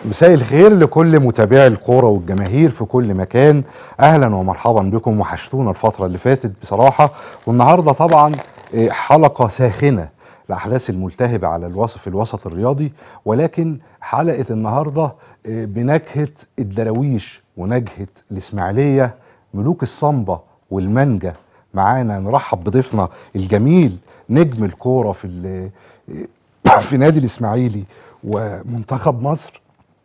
مساء الخير لكل متابعي الكوره والجماهير في كل مكان اهلا ومرحبا بكم وحشتونا الفتره اللي فاتت بصراحه والنهارده طبعا آه، حلقه ساخنه الاحداث الملتهبه على الوسط في الوسط الرياضي ولكن حلقه النهارده آه، بنكهه الدراويش ونكهه الاسماعيليه ملوك الصنبه والمانجا معانا نرحب بضيفنا الجميل نجم الكوره في ال- آه، في نادي الاسماعيلي ومنتخب مصر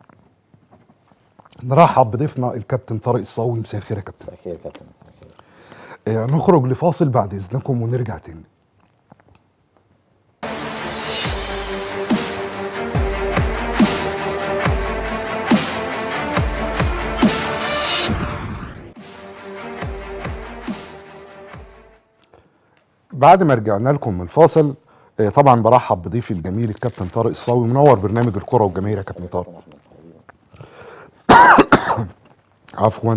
نرحب بضيفنا الكابتن طارق الصاوي مساء الخير يا كابتن مساء الخير يا كابتن مساء الخير آه، نخرج لفاصل بعد اذنكم ونرجع تاني بعد ما رجعنا لكم من فاصل آه، طبعا برحب بضيفي الجميل الكابتن طارق الصاوي منور برنامج الكره والجماهير يا كابتن طارق عفوا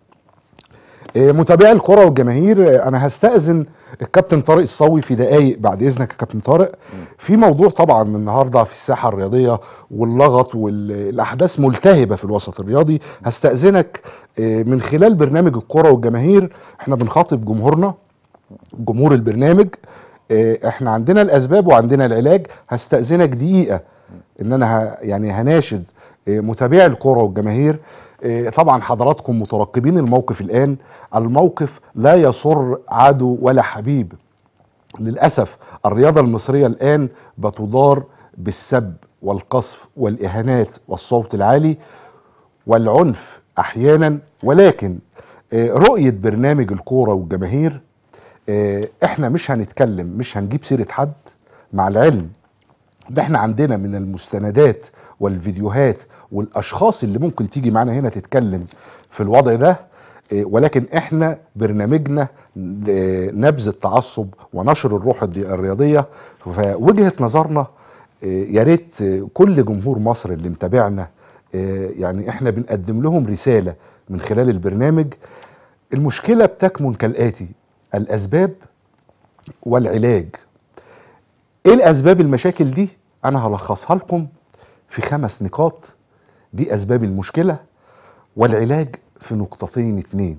آه، متابعي الكره والجماهير آه، انا هستاذن الكابتن طارق الصاوي في دقائق بعد اذنك يا كابتن طارق في موضوع طبعا النهارده في الساحه الرياضيه واللغط والاحداث ملتهبه في الوسط الرياضي هستاذنك آه، من خلال برنامج الكره والجماهير احنا بنخاطب جمهورنا جمهور البرنامج آه، احنا عندنا الاسباب وعندنا العلاج هستاذنك دقيقه ان انا ه- يعني هناشد آه، متابعي الكره والجماهير آه، طبعا حضراتكم مترقبين الموقف الان الموقف لا يسر عدو ولا حبيب للاسف الرياضه المصريه الان بتدار بالسب والقصف والاهانات والصوت العالي والعنف احيانا ولكن آه، رؤيه برنامج الكوره والجماهير آه، احنا مش هنتكلم مش هنجيب سيره حد مع العلم ده احنا عندنا من المستندات والفيديوهات والاشخاص اللي ممكن تيجي معانا هنا تتكلم في الوضع ده آه، ولكن احنا برنامجنا آه، نبذ التعصب ونشر الروح الدي- الرياضيه فوجهه نظرنا آه، يا ريت آه، كل جمهور مصر اللي متابعنا آه، يعني احنا بنقدم لهم رساله من خلال البرنامج المشكله بتكمن كالاتي الاسباب والعلاج ايه الاسباب المشاكل دي انا هلخصها لكم في خمس نقاط دي اسباب المشكله والعلاج في نقطتين اتنين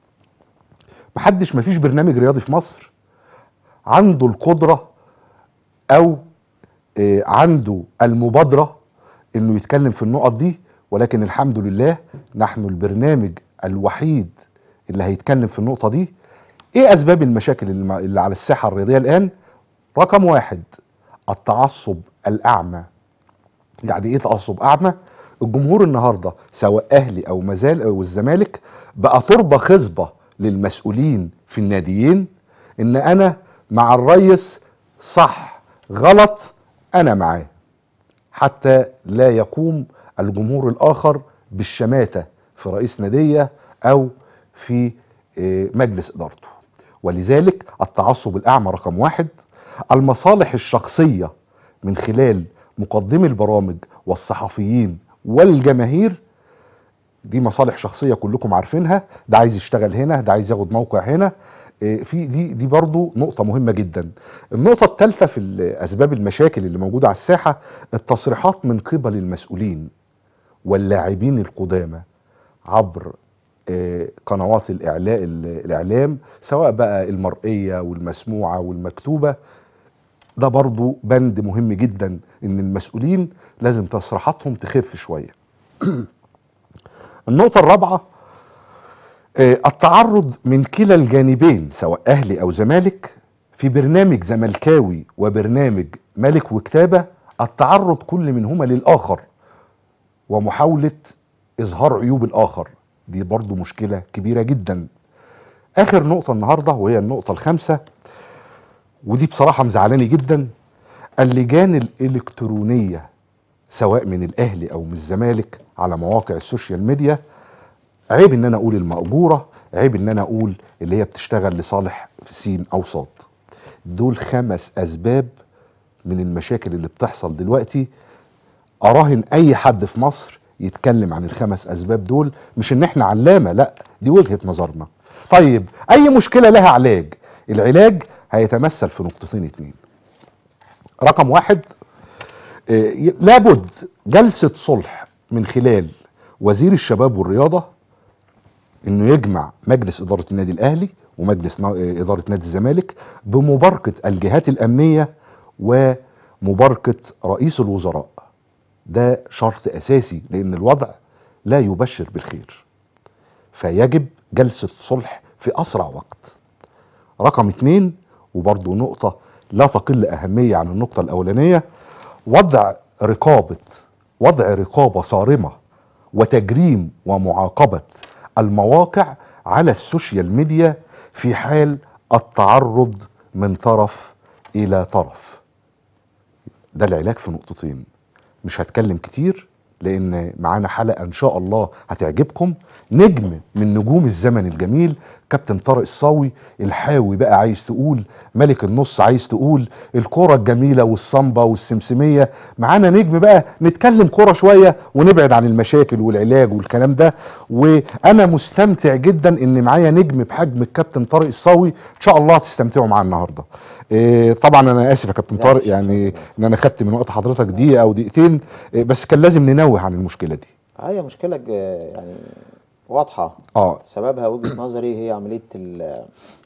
محدش مفيش برنامج رياضي في مصر عنده القدره او آه، عنده المبادره انه يتكلم في النقط دي ولكن الحمد لله نحن البرنامج الوحيد اللي هيتكلم في النقطه دي ايه اسباب المشاكل اللي مع- اللي على الساحه الرياضيه الان رقم واحد التعصب الاعمى يعني ايه تعصب اعمى الجمهور النهارده سواء اهلي او مازال او الزمالك بقى تربه خصبه للمسؤولين في الناديين ان انا مع الريس صح غلط انا معاه حتى لا يقوم الجمهور الاخر بالشماته في رئيس ناديه او في آه، مجلس ادارته ولذلك التعصب الاعمى رقم واحد المصالح الشخصيه من خلال مقدمي البرامج والصحفيين والجماهير دي مصالح شخصيه كلكم عارفينها ده عايز يشتغل هنا ده عايز ياخد موقع هنا إيه، في دي دي برضو نقطه مهمه جدا النقطه الثالثه في ال- اسباب المشاكل اللي موجوده على الساحه التصريحات من قبل المسؤولين واللاعبين القدامى عبر آه، قنوات الاعلاء الاعلام سواء بقى المرئيه والمسموعه والمكتوبه ده برضو بند مهم جدا ان المسؤولين لازم تصريحاتهم تخف شويه النقطه الرابعه آه، التعرض من كلا الجانبين سواء اهلي او زمالك في برنامج زملكاوي وبرنامج ملك وكتابه التعرض كل منهما للاخر ومحاوله اظهار عيوب الاخر دي برضو مشكله كبيره جدا اخر نقطه النهارده وهي النقطه الخامسه ودي بصراحه مزعلاني جدا اللجان الالكترونيه سواء من الاهلي او من الزمالك على مواقع السوشيال ميديا عيب ان انا اقول المأجورة عيب ان انا اقول اللي هي بتشتغل لصالح سين او صاد دول خمس اسباب من المشاكل اللي بتحصل دلوقتي اراهن اي حد في مصر يتكلم عن الخمس اسباب دول مش ان احنا علامة لا دي وجهة نظرنا طيب اي مشكلة لها علاج العلاج هيتمثل في نقطتين اتنين رقم واحد آه، لابد جلسة صلح من خلال وزير الشباب والرياضه انه يجمع مجلس اداره النادي الاهلي ومجلس نا- اداره نادي الزمالك بمباركه الجهات الامنيه ومباركه رئيس الوزراء ده شرط اساسي لان الوضع لا يبشر بالخير فيجب جلسه صلح في اسرع وقت رقم اتنين وبرضه نقطة لا تقل أهمية عن النقطة الأولانية وضع رقابة وضع رقابة صارمة وتجريم ومعاقبة المواقع على السوشيال ميديا في حال التعرض من طرف إلى طرف ده العلاج في نقطتين مش هتكلم كتير لان معانا حلقه ان شاء الله هتعجبكم نجم من نجوم الزمن الجميل كابتن طارق الصاوي الحاوي بقى عايز تقول ملك النص عايز تقول الكرة الجميلة والصنبة والسمسمية معانا نجم بقى نتكلم كرة شوية ونبعد عن المشاكل والعلاج والكلام ده وانا مستمتع جدا ان معايا نجم بحجم الكابتن طارق الصاوي ان شاء الله هتستمتعوا معاه النهارده إيه طبعا انا اسف يا كابتن لا، طارق مش يعني ان انا خدت من وقت حضرتك دقيقه او دقيقتين إيه بس كان لازم ننوه عن المشكله دي هي مشكلة ج- يعني واضحة اه سببها وجهة نظري هي عملية ال-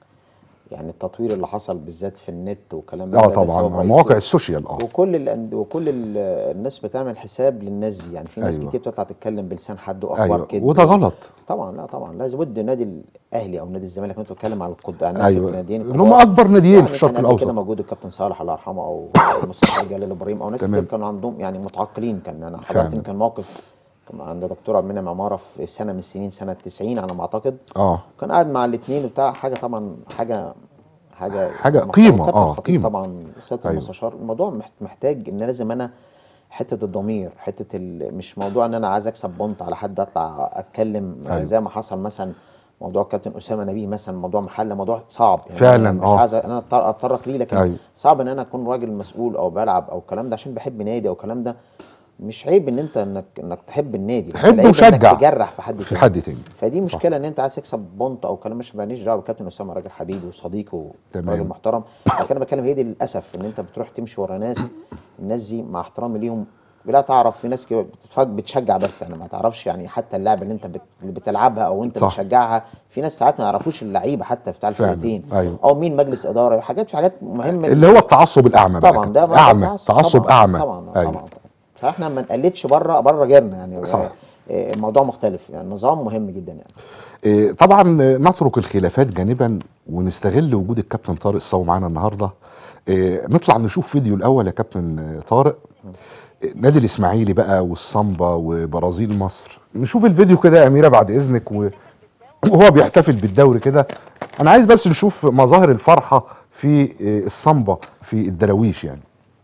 يعني التطوير اللي حصل بالذات في النت والكلام ده اه ده سبب طبعا رئيسي. مواقع السوشيال اه وكل الأند... وكل ال... الناس بتعمل حساب للناس دي يعني في ناس أيوة. كتير بتطلع تتكلم بلسان حد واخبار ايوه كده وده غلط طبعا لا طبعا لازم ود النادي الاهلي او نادي الزمالك انت بتتكلم على القد... على الناس ايوه الناديين اللي هم اكبر ناديين في الشرق كان قبل كده الاوسط موجود الكابتن صالح الله يرحمه او مصطفى جلال ابراهيم او ناس تمام. كتير كانوا عندهم يعني متعقلين كان انا فعلا. حضرت كان موقف كان عند دكتور عبد المنعم عماره في سنه من السنين سنه 90 على ما اعتقد اه كان قاعد مع الاثنين وبتاع حاجه طبعا حاجه حاجه حاجة محترمة. قيمة، كابتن آه، خطيب قيمة. طبعا سياده أيوة. المستشار الموضوع محت- محتاج ان لازم انا حته الضمير حته ال... مش موضوع ان انا عايز اكسب بونت على حد اطلع اتكلم أيوة. زي ما حصل مثلا موضوع كابتن اسامه نبيه مثلا موضوع محله موضوع صعب يعني فعلاً، مش آه. عايز ان انا أتطر- اتطرق ليه لكن أيوة. صعب ان انا اكون راجل مسؤول او بلعب او الكلام ده عشان بحب نادي او الكلام ده مش عيب ان انت انك انك تحب النادي بس تحب العيب وشجع. انك تجرح في حد في تاني. حد تاني فدي صح. مشكله ان انت عايز تكسب بونت او كلام مش ماليش دعوه بالكابتن اسامه راجل حبيبي وصديقي تمام. وراجل محترم لكن انا بتكلم هي دي للاسف ان انت بتروح تمشي ورا ناس الناس دي مع احترامي ليهم لا تعرف في ناس كده بتتفرج بتشجع بس يعني ما تعرفش يعني حتى اللعبه اللي انت بت... اللي بتلعبها او انت صح. بتشجعها في ناس ساعات ما يعرفوش اللعيبه حتى بتاع فعلاً. الفرقتين أيوة. او مين مجلس اداره حاجات في حاجات مهمه اللي هو التعصب الاعمى بقى طبعا يا ده كابتن. ده اعمى تعصب تعصب طبعا اعمى طبعا أيوة. طبعا فاحنا ما نقلدش بره بره غيرنا يعني صح. آه، الموضوع مختلف يعني النظام مهم جدا يعني إيه، طبعا نترك الخلافات جانبا ونستغل وجود الكابتن طارق الصاوي معانا النهارده إيه، نطلع نشوف فيديو الاول يا كابتن طارق إيه، نادي الاسماعيلي بقى والصنبا وبرازيل مصر نشوف الفيديو كده يا اميره بعد اذنك و- وهو بيحتفل بالدوري كده انا عايز بس نشوف مظاهر الفرحه في إيه، الصنبا في الدراويش يعني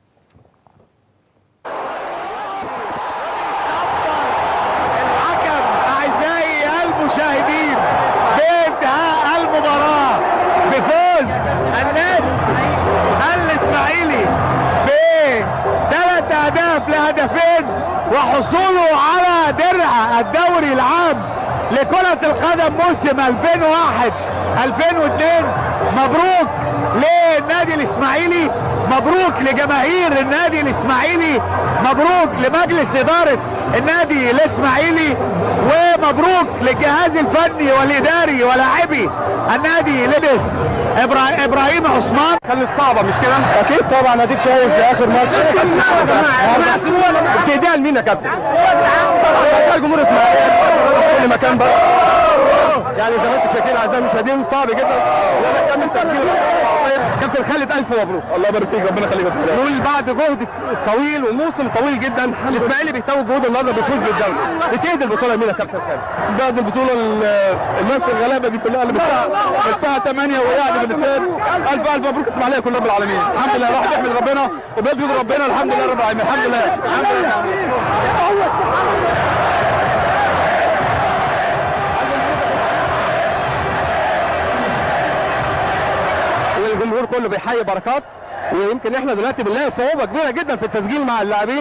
الحكم اعزائي المشاهدين بانتهاء المباراه بفوز النادي الاسماعيلي بثلاث اهداف لهدفين وحصوله على درع الدوري العام لكرة القدم موسم 2001 2002 مبروك للنادي الاسماعيلي مبروك لجماهير النادي الاسماعيلي مبروك لمجلس اداره النادي الاسماعيلي ومبروك للجهاز الفني والاداري ولاعبي النادي لبس إبرا... ابراهيم عثمان كانت صعبه مش كده؟ اكيد طبعا اديك شايف في اخر ماتش ابتداء لمين يا كابتن؟ الجمهور اسماعيلي كل مكان بقى يعني زي ما انتم شايفين اعزائي المشاهدين صعب جدا ولا كمل تفكير كابتن خالد الف مبروك الله يبارك فيك ربنا يخليك نقول بعد جهد طويل وموسم طويل جدا الاسماعيلي بيساوي جهود النهارده بيفوز بالدوري بتهدي البطوله مين يا كابتن خالد؟ بعد البطوله ال- الناس الغلابه دي كلها اللي بالساعه الساعه 8 وقاعد بالاستاد الف الف مبروك اسماعيليه كلها رب العالمين الحمد لله راح تحمد ربنا وبيسجد ربنا الحمد لله رب العالمين الحمد لله الحمد لله والجمهور كله بيحيي بركات ويمكن احنا دلوقتي بنلاقي صعوبه كبيره جدا في التسجيل مع اللاعبين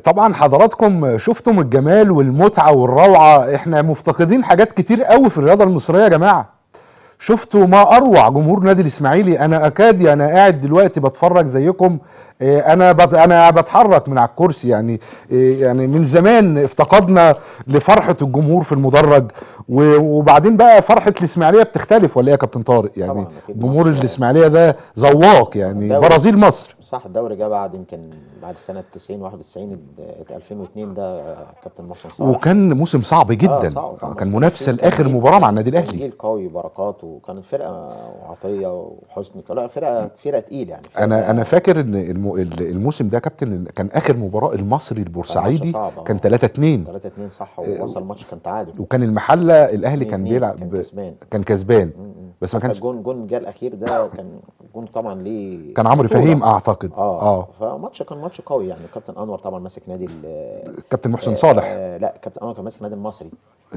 طبعا حضراتكم شفتم الجمال والمتعه والروعه احنا مفتقدين حاجات كتير قوي في الرياضه المصريه يا جماعه شفتوا ما اروع جمهور نادي الاسماعيلي انا اكاد انا قاعد دلوقتي بتفرج زيكم إيه، انا بت انا بتحرك من على الكرسي يعني إيه، يعني من زمان افتقدنا لفرحه الجمهور في المدرج و- وبعدين بقى فرحه الاسماعيليه بتختلف ولا ايه يا كابتن طارق يعني طبعاً، أكيد. جمهور ماتش- الاسماعيليه ده ذواق يعني دوري. برازيل مصر صح الدوري جه بعد يمكن بعد سنه 90 91 ال- 2002 ده كابتن محسن صالح وكان موسم صعب آه، جدا صعب طبعاً. كان منافسه كان لاخر جيل- مباراه مع النادي كان الاهلي جيل قوي بركات وكانت فرقه وعطيه وحسني لا فرقه فرقه تقيل يعني فرقة انا انا فاكر ان الم- الموسم ده يا كابتن كان اخر مباراه المصري البورسعيدي صعب، آه. كان 3 2 3 2 صح ووصل الماتش كان تعادل وكان المحله الاهلي كان 2-2 بيلعب كان ب- كسبان. كان كسبان بس ما حتى كانش الجون جون جه الاخير ده كان جون طبعا ليه كان عمرو بطولة. فهيم اعتقد اه اه فماتش كان ماتش قوي يعني كابتن انور طبعا ماسك نادي ال- كابتن محسن صالح آه لا كابتن انور كان ماسك نادي المصري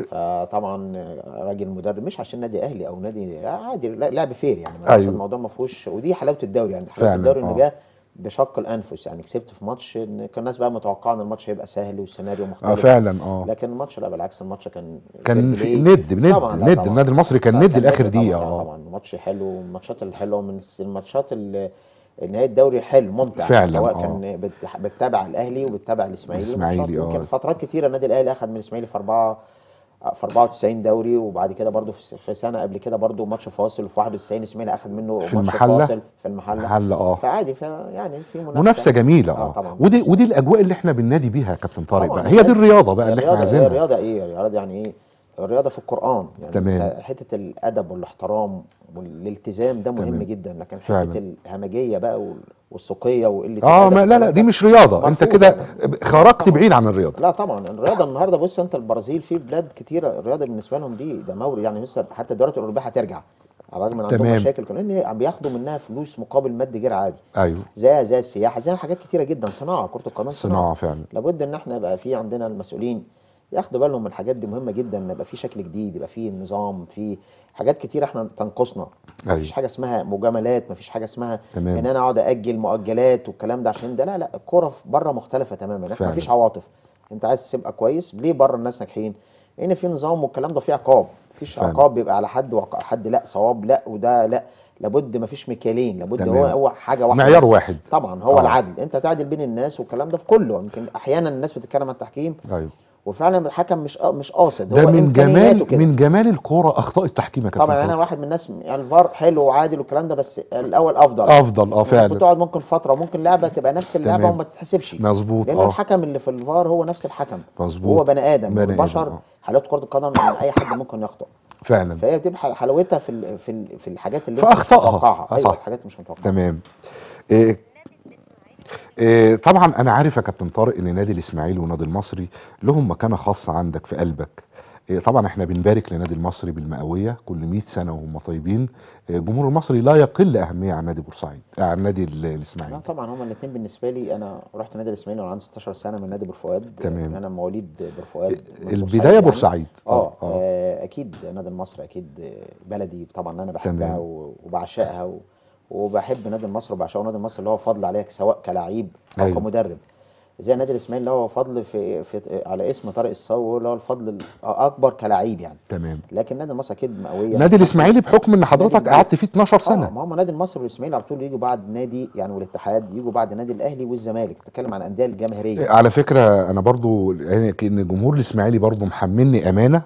فطبعا راجل مدرب مش عشان نادي اهلي او نادي عادي لا- لعب فير يعني ما أيوه. الموضوع ما فيهوش ودي حلاوه الدوري يعني حلاوه فعلاً، الدوري انه آه. جه بشق الانفس يعني كسبت في ماتش إن كان الناس بقى متوقعه ان الماتش هيبقى سهل وسيناريو مختلف اه فعلا اه لكن الماتش لا بالعكس الماتش كان كان fair في play. ند بند طبعاً، لا ند طبعاً. النادي المصري كان لا، ند لاخر ند دقيقه طبعا, اه طبعا ماتش حلو الماتشات الحلوه من الس- الماتشات اللي نهايه الدوري حلو ممتع فعلاً، سواء آه. كان بت- بتتابع الاهلي وبتتابع الاسماعيلي الإسماعيلي، ماتشات آه. يمكن فترات كتيره النادي الاهلي اخذ من الاسماعيلي في اربعه في 94 دوري وبعد كده برضو في س- في سنه قبل كده برضو ماتش فاصل وفي 91 الاسماعيلي اخذ منه في ماتش المحلة؟ فاصل في المحله محل اه فعادي ف يعني في منافسه منافسه جميله آه، اه طبعاً. ودي ودي الاجواء اللي احنا بننادي بيها يا كابتن طارق طبعاً. بقى هي دي الرياضه بقى اللي احنا الرياضة- عايزينها الرياضه ايه الرياضه يعني ايه الرياضه في القران يعني تمام. أنت حته الادب والاحترام والالتزام ده مهم تمام. جدا لكن فعلاً. حته الهمجيه بقى وال- والسقيه وقله اه الأدب ما لا لا والكلام دي ده مش رياضه انت مرفوض كده يعني. خرجت طبعاً. بعيد عن الرياضه لا طبعا الرياضه النهارده بص انت البرازيل في بلاد كتيره الرياضه بالنسبه لهم دي ده مورد يعني لسه حتى الدوريات الاوروبيه هترجع على الرغم من عندهم تمام. مشاكل كمان لان عم بياخدوا منها فلوس مقابل مادي غير عادي ايوه زي زي السياحه زي حاجات كتيره جدا صناعه كره القدم صناعه فعلا لابد ان احنا يبقى في عندنا المسؤولين ياخدوا بالهم من الحاجات دي مهمه جدا ان يبقى في شكل جديد يبقى في نظام في حاجات كتير احنا تنقصنا أيوة. مفيش حاجه اسمها مجاملات مفيش حاجه اسمها تمام. ان انا اقعد اجل مؤجلات والكلام ده عشان ده لا لا الكوره في بره مختلفه تماما احنا فعلا. مفيش عواطف انت عايز تبقى كويس ليه بره الناس ناجحين ان في نظام والكلام ده فيه عقاب مفيش فعلا. عقاب بيبقى على حد وعق- حد لا صواب لا وده لا لابد مفيش مكيالين لابد تمام. هو هو حاجه واحده معيار بس. واحد. طبعا هو آه. العدل انت تعدل بين الناس والكلام ده في كله يمكن احيانا الناس بتتكلم عن التحكيم ايوه وفعلا الحكم مش مش قاصد ده هو من إمكانياته جمال كده. من جمال الكوره اخطاء التحكيم يا كابتن طبعا انا طارق. واحد من الناس يعني الفار حلو وعادل والكلام ده بس الاول افضل افضل اه ممكن فعلا تقعد ممكن فتره ممكن لعبه تبقى نفس اللعبه تمام. وما تتحسبش مظبوط لان اه الحكم اللي في الفار هو نفس الحكم مظبوط هو بني ادم بني آدم، والبشر آه. حلاوه كره القدم ان اي حد ممكن يخطئ فعلا فهي بتبقى حل- حلاوتها في ال- في ال- في الحاجات اللي في انت مش أخطائها. متوقعها آه، ايوه صح. الحاجات اللي مش متوقعها تمام إيه إيه طبعا انا عارف يا كابتن طارق ان نادي الاسماعيلي ونادي المصري لهم مكانه خاصه عندك في قلبك إيه طبعا احنا بنبارك لنادي المصري بالمئويه كل 100 سنه وهم طيبين إيه الجمهور المصري لا يقل اهميه عن نادي بورسعيد آه، عن نادي ال- لا الاسماعيلي طبعا هما الاثنين بالنسبه لي انا رحت نادي الاسماعيلي وانا عندي 16 سنه من نادي بورفؤاد تمام. انا مواليد بورفؤاد من البدايه يعني. بورسعيد اه آه. آه، اكيد نادي المصري اكيد بلدي طبعا انا بحبها تمام. و- وبعشقها و- وبحب نادي المصري وبعشقه نادي المصري اللي هو فضل عليك سواء كلاعب او أيوة. كمدرب زي نادي الاسماعيلي اللي هو فضل في, في على اسم طارق الصاوي اللي هو الفضل الاكبر كلاعب يعني تمام لكن نادي المصري اكيد مئويه نادي الاسماعيلي بحكم ان حضرتك نادي قعدت فيه 12 اه سنه ما هم نادي المصري والاسماعيلي على طول يجوا بعد نادي يعني والاتحاد يجوا بعد نادي الاهلي والزمالك بتتكلم عن الانديه الجماهيريه على فكره انا برضو يعني كان جمهور الاسماعيلي برضو محملني امانه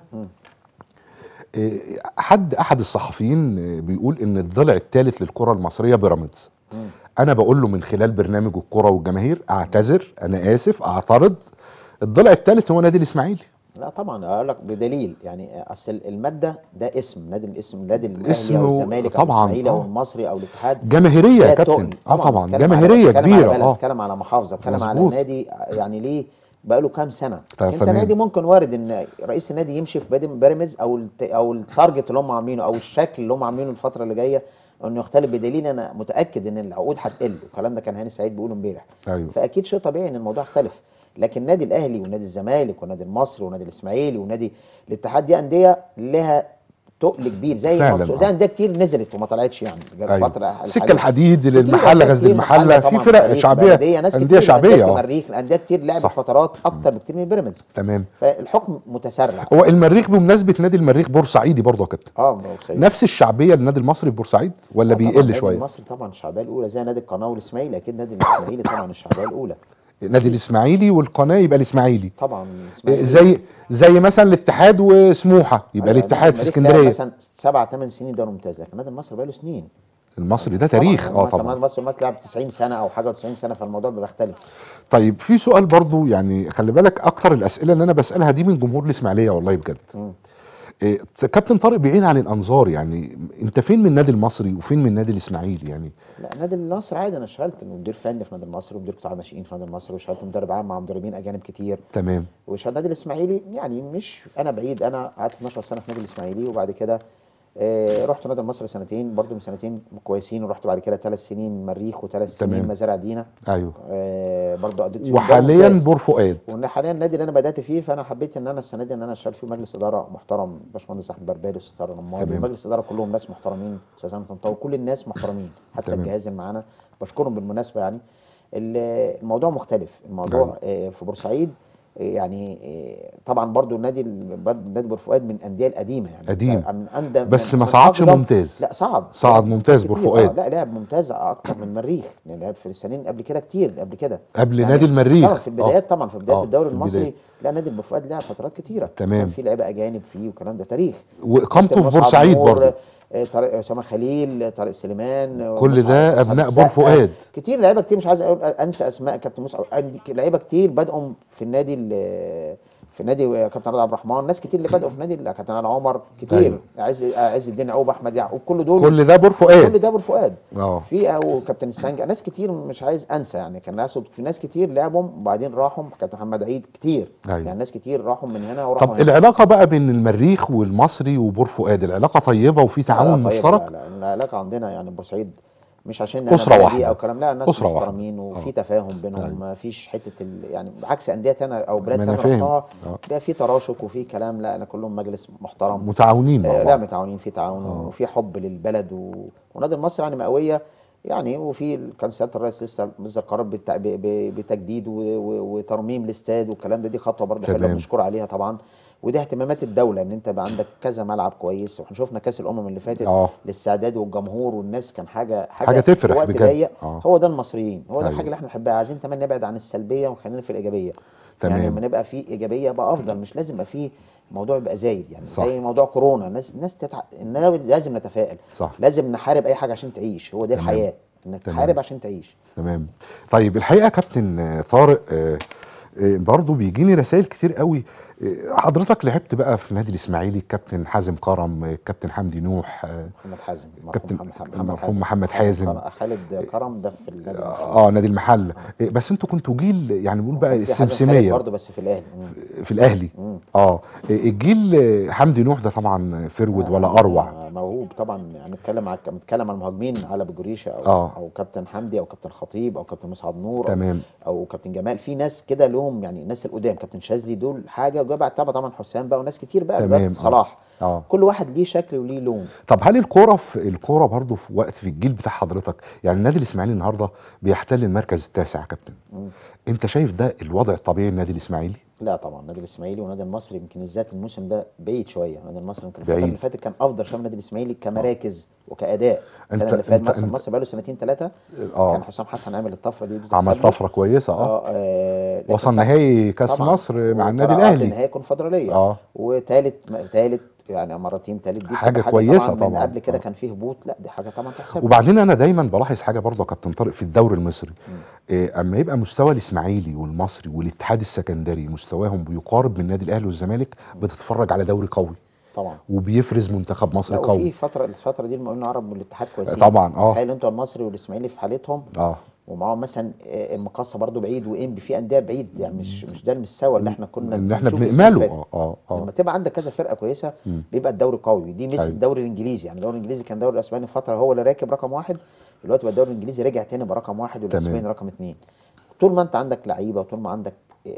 إيه، حد احد الصحفيين إيه، بيقول ان الضلع الثالث للكره المصريه بيراميدز انا بقول له من خلال برنامج الكره والجماهير اعتذر انا اسف اعترض الضلع الثالث هو نادي الاسماعيلي لا طبعا اقول لك بدليل يعني اصل الماده ده اسم نادي الاسم نادي اسم الاهلي او و- الزمالك طبعاً، او الاسماعيلي او آه. المصري او الاتحاد جماهيريه يا ده كابتن تقل. اه طبعا بتكلم على- جماهيريه بتكلم كبيره على بلد اه بتكلم على محافظه بتكلم على مظبوط. نادي يعني ليه بقى له كام سنه طيب انت تمام. نادي ممكن وارد ان رئيس النادي يمشي في بادئ بيراميدز او الت... او التارجت اللي هم عاملينه او الشكل اللي هم عاملينه الفتره اللي جايه انه يختلف بدليل انا متاكد ان العقود هتقل والكلام ده كان هاني سعيد بيقوله امبارح ايوه فاكيد شيء طبيعي ان الموضوع اختلف لكن نادي الاهلي ونادي الزمالك ونادي المصري ونادي الاسماعيلي ونادي الاتحاد دي انديه لها تقل كبير زي فعلاً، المنصورة- آه. زي انديه كتير نزلت وما طلعتش يعني أيوة. الفتره سكه الحديد كتير للمحله أندية غزل كتير، المحله في طبعاً، فرق فريق شعبيه بلدية، ناس انديه كتير، شعبيه أندية اه المريخ انديه كتير لعبت صح. فترات اكتر بكتير من بيراميدز تمام فالحكم متسرع هو المريخ بمناسبه نادي المريخ بورسعيدي برضه يا كابتن اه بورسعيد. نفس الشعبيه للنادي المصري في بورسعيد ولا آه طبعاً بيقل نادي شويه مصر طبعا الشعبيه الاولى زي نادي القناه والاسماعيلي اكيد نادي الاسماعيلي طبعا الشعبيه الاولى نادي الاسماعيلي والقناه يبقى الاسماعيلي طبعا إيه، الاسماعيلي زي زي مثلا الاتحاد وسموحه يبقى أيوة، الاتحاد في المريخ لعب اسكندريه مثلا سبع ثمان سنين دوري ممتاز لكن نادي المصري بقى له سنين المصري ده تاريخ اه مثلا طبعا نادي المصري مثلا لعب 90 سنه او حاجه 90 سنه فالموضوع بيختلف طيب في سؤال برضو يعني خلي بالك اكتر الاسئله اللي انا بسالها دي من جمهور الاسماعيليه والله بجد مم. إيه كابتن طارق بعيد عن الانظار يعني انت فين من النادي المصري وفين من النادي الاسماعيلي يعني لا نادي النصر عادي انا اشتغلت مدير فني في نادي النصر ومدير قطاع ناشئين في نادي النصر واشتغلت مدرب عام مع مدربين اجانب كتير تمام واشتغلت نادي الاسماعيلي يعني مش انا بعيد انا قعدت 12 سنه في نادي الاسماعيلي وبعد كده آه رحت نادي المصري سنتين برضو من سنتين كويسين ورحت بعد كده ثلاث سنين مريخ وثلاث تمام. سنين مزارع دينا ايوه آه برضو قضيت فيهم وحاليا ممتاز. بور فؤاد وان حاليا النادي اللي انا بدات فيه فانا حبيت ان انا السنه دي ان انا اشتغل فيه مجلس اداره محترم باشمهندس احمد بربالي واستاذ رمادي تمام. ومجلس اداره كلهم ناس محترمين استاذ احمد طنطاوي كل الناس محترمين حتى تمام. الجهاز اللي معانا بشكرهم بالمناسبه يعني ال- الموضوع مختلف الموضوع آه، في بورسعيد آه، يعني آه، طبعا برضو النادي ال- برضو نادي بور فؤاد من الانديه القديمه يعني قديم. من أندى بس من- ما من صعدش أقدم- ممتاز. لا صعد صعد لعب ممتاز كتير. بور فؤاد. آه لا لعب ممتاز اكتر من المريخ يعني لعب في السنين قبل كده كتير قبل كده قبل نادي المريخ. طبعا في البدايات آه. طبعا في بدايات آه، الدوري في المصري البداية. لا نادي ابو فؤاد لعب فترات كتيره تمام. كان في لعيبه اجانب فيه والكلام ده تاريخ واقامته كابتن في مصعب بورسعيد نور، برضه آه، طارق اسامه خليل طارق سليمان كل مصعب- ده مصعب أبناء بور السقا. فؤاد. كتير لعيبه كتير مش عايز اقول انسى اسماء كابتن مصعب عندي لعيبه كتير بدأوا في النادي ال- في نادي كابتن عبد الرحمن ناس كتير اللي بدأوا في نادي كابتن علي عمر كتير أيوة. عز عز الدين يعقوب احمد يعقوب كل دول كل ده بور كل فؤاد ده ابو فؤاد اه في او كابتن السانجا ناس كتير مش عايز انسى يعني كان ناس في ناس كتير لعبهم وبعدين راحوا كابتن محمد عيد كتير أيوة. يعني ناس كتير راحوا من هنا وراحوا طب هنا. العلاقه بقى بين المريخ والمصري وبور فؤاد العلاقه طيبه وفي تعاون لا، طيب، مشترك لا لا العلاقه عندنا يعني بورسعيد مش عشان أسرة أنا واحدة. بلدي او كلام لا الناس أسرة واحدة. محترمين وفي آه. تفاهم بينهم أيوة. ما فيش حته ال... يعني بعكس انديه تانية او بلاد ما أنا تانية فاهم. رحتها آه. بقى في تراشق وفي كلام لا انا كلهم مجلس محترم متعاونين مع آه، لا بعض متعاونين في تعاون آه. وفي حب للبلد و... ونادي المصري يعني مئويه يعني وفي ال- كان سياده الرئيس لسه نزل قرار بالت... ب... ب... بتجديد و... و... وترميم الاستاد والكلام ده دي خطوه برضه حلوه تمام. بنشكر عليها طبعا ودي اهتمامات الدوله ان انت بقى عندك كذا ملعب كويس واحنا شفنا كاس الامم اللي فاتت آه. للاستعداد والجمهور والناس كان حاجه حاجة تفرح في وقت بجد. ضيق آه. هو ده المصريين هو ده أيوة. الحاجه اللي احنا بنحبها عايزين كمان نبعد عن السلبيه وخلينا في الايجابيه تمام. يعني لما نبقى في ايجابيه يبقى افضل مش لازم يبقى في موضوع يبقى زايد يعني صح. زي موضوع كورونا الناس الناس تتع... اننا لازم نتفائل صح. لازم نحارب اي حاجه عشان تعيش هو دي تمام. الحياه انك تمام. تحارب عشان تعيش تمام طيب الحقيقه كابتن آه، طارق آه، آه، برضو بيجيني رسائل كتير قوي آه، حضرتك لعبت بقى في نادي الاسماعيلي الكابتن حازم كرم آه، الكابتن حمدي نوح آه، محمد حازم مرحوم كابتن- محمد- المرحوم محمد حازم. كرم- خالد كرم ده في النادي المحلي. اه نادي المحله آه، بس انتوا كنتوا جيل يعني بنقول بقى كان في حازم خالد السمسميه برضه بس في الاهلي مم. في الاهلي مم. اه الجيل آه، حمدي نوح ده طبعا فرود ولا اروع آه، موهوب طبعا يعني نتكلم على نتكلم على المهاجمين علي ابو جريشه او آه. او كابتن حمدي او كابتن خطيب او كابتن مصعب نور تمام. او, أو كابتن جمال في ناس كده لهم يعني الناس القدام كابتن شاذلي دول حاجه وجا بعد طبعا طبعا حسام بقى وناس كتير بقى تمام، دلوقتي آه. صلاح اه كل واحد ليه شكل وليه لون طب هل الكوره في الكوره برضه في وقت في الجيل بتاع حضرتك يعني النادي الاسماعيلي النهارده بيحتل المركز التاسع يا كابتن انت شايف ده الوضع الطبيعي للنادي الاسماعيلي لا طبعا النادي الاسماعيلي والنادي المصري يمكن بالذات الموسم ده بعيد شويه النادي المصري يمكن الفتره بعيد. اللي فاتت كان افضل شويه من النادي الاسماعيلي كمراكز وكاداء السنه أنت- اللي فاتت أنت- مصر أنت- مصر بقى له سنتين ثلاثه آه. كان حسام حسن عامل الطفره دي ضد عمل السلبي. طفره كويسه اه اه, آه لكن وصل بعد- نهائي كاس طبعاً. مصر مع النادي وطلع الاهلي نهائي كونفدراليه آه. وثالث ثالث يعني مرتين ثالث دي حاجة بتبقى كويسة طبعا, من طبعاً. قبل كده آه. كان فيه هبوط لا دي حاجه طبعا تحسب وبعدين انا دايما بلاحظ حاجه برضه يا كابتن طارق في الدوري المصري إيه اما يبقى مستوى الاسماعيلي والمصري والاتحاد السكندري مستواهم بيقارب من النادي الاهلي والزمالك بتتفرج على دوري قوي طبعا وبيفرز منتخب مصر لا وفي قوي فتره الفتره دي المقاولين العرب والاتحاد كويسين طبعاً، آه. تخيل انتوا المصري والاسماعيلي في حالتهم اه ومعاهم مثلا آه، المقصه برضو بعيد وانبي في انديه بعيد يعني مش مش ده المستوى اللي احنا كنا ان احنا بنشوفه السنة اللي بنأمله فاتت. اه اه لما اه تبقى عندك كذا فرقه كويسه بيبقى الدوري قوي دي مثل أيوة. الدوري الانجليزي يعني الدوري الانجليزي كان الدوري الاسباني فتره هو اللي راكب رقم واحد دلوقتي بقى الدوري الانجليزي رجع تاني برقم واحد والاسباني تمام. رقم اثنين طول ما انت عندك لعيبه وطول ما عندك آه،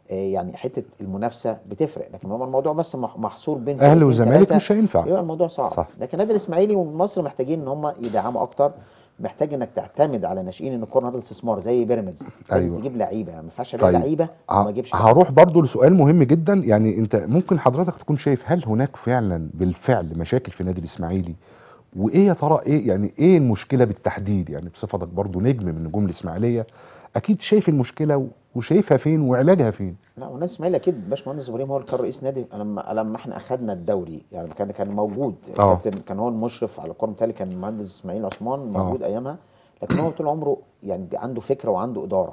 آه، يعني حته المنافسه بتفرق لكن هو الموضوع بس مح- محصور بين اهلي فرقتين وزمالك تلاتة، مش هينفع يبقى الموضوع صعب صح. لكن النادي الاسماعيلي ومصر محتاجين ان هم يدعموا اكتر محتاج انك تعتمد على ناشئين ان الكوره نهارده استثمار زي بيراميدز لازم أيوة. تجيب لعيبه يعني ما ينفعش ابيع طيب. لعيبه ه- وما اجيبش هروح برضو لسؤال مهم جدا يعني انت ممكن حضرتك تكون شايف هل هناك فعلا بالفعل مشاكل في النادي الاسماعيلي وايه يا ترى ايه يعني ايه المشكله بالتحديد يعني بصفتك برضو نجم من نجوم الاسماعيليه اكيد شايف المشكله و- وشايفها فين وعلاجها فين لا والناس اسماعيل اكيد باشمهندس ابراهيم هو اللي كان رئيس نادي لما لما احنا اخذنا الدوري يعني كان كان موجود آه. الكابتن كان هو المشرف على الكوره بالتالي كان المهندس اسماعيل عثمان آه. موجود ايامها لكن هو طول عمره يعني عنده فكره وعنده اداره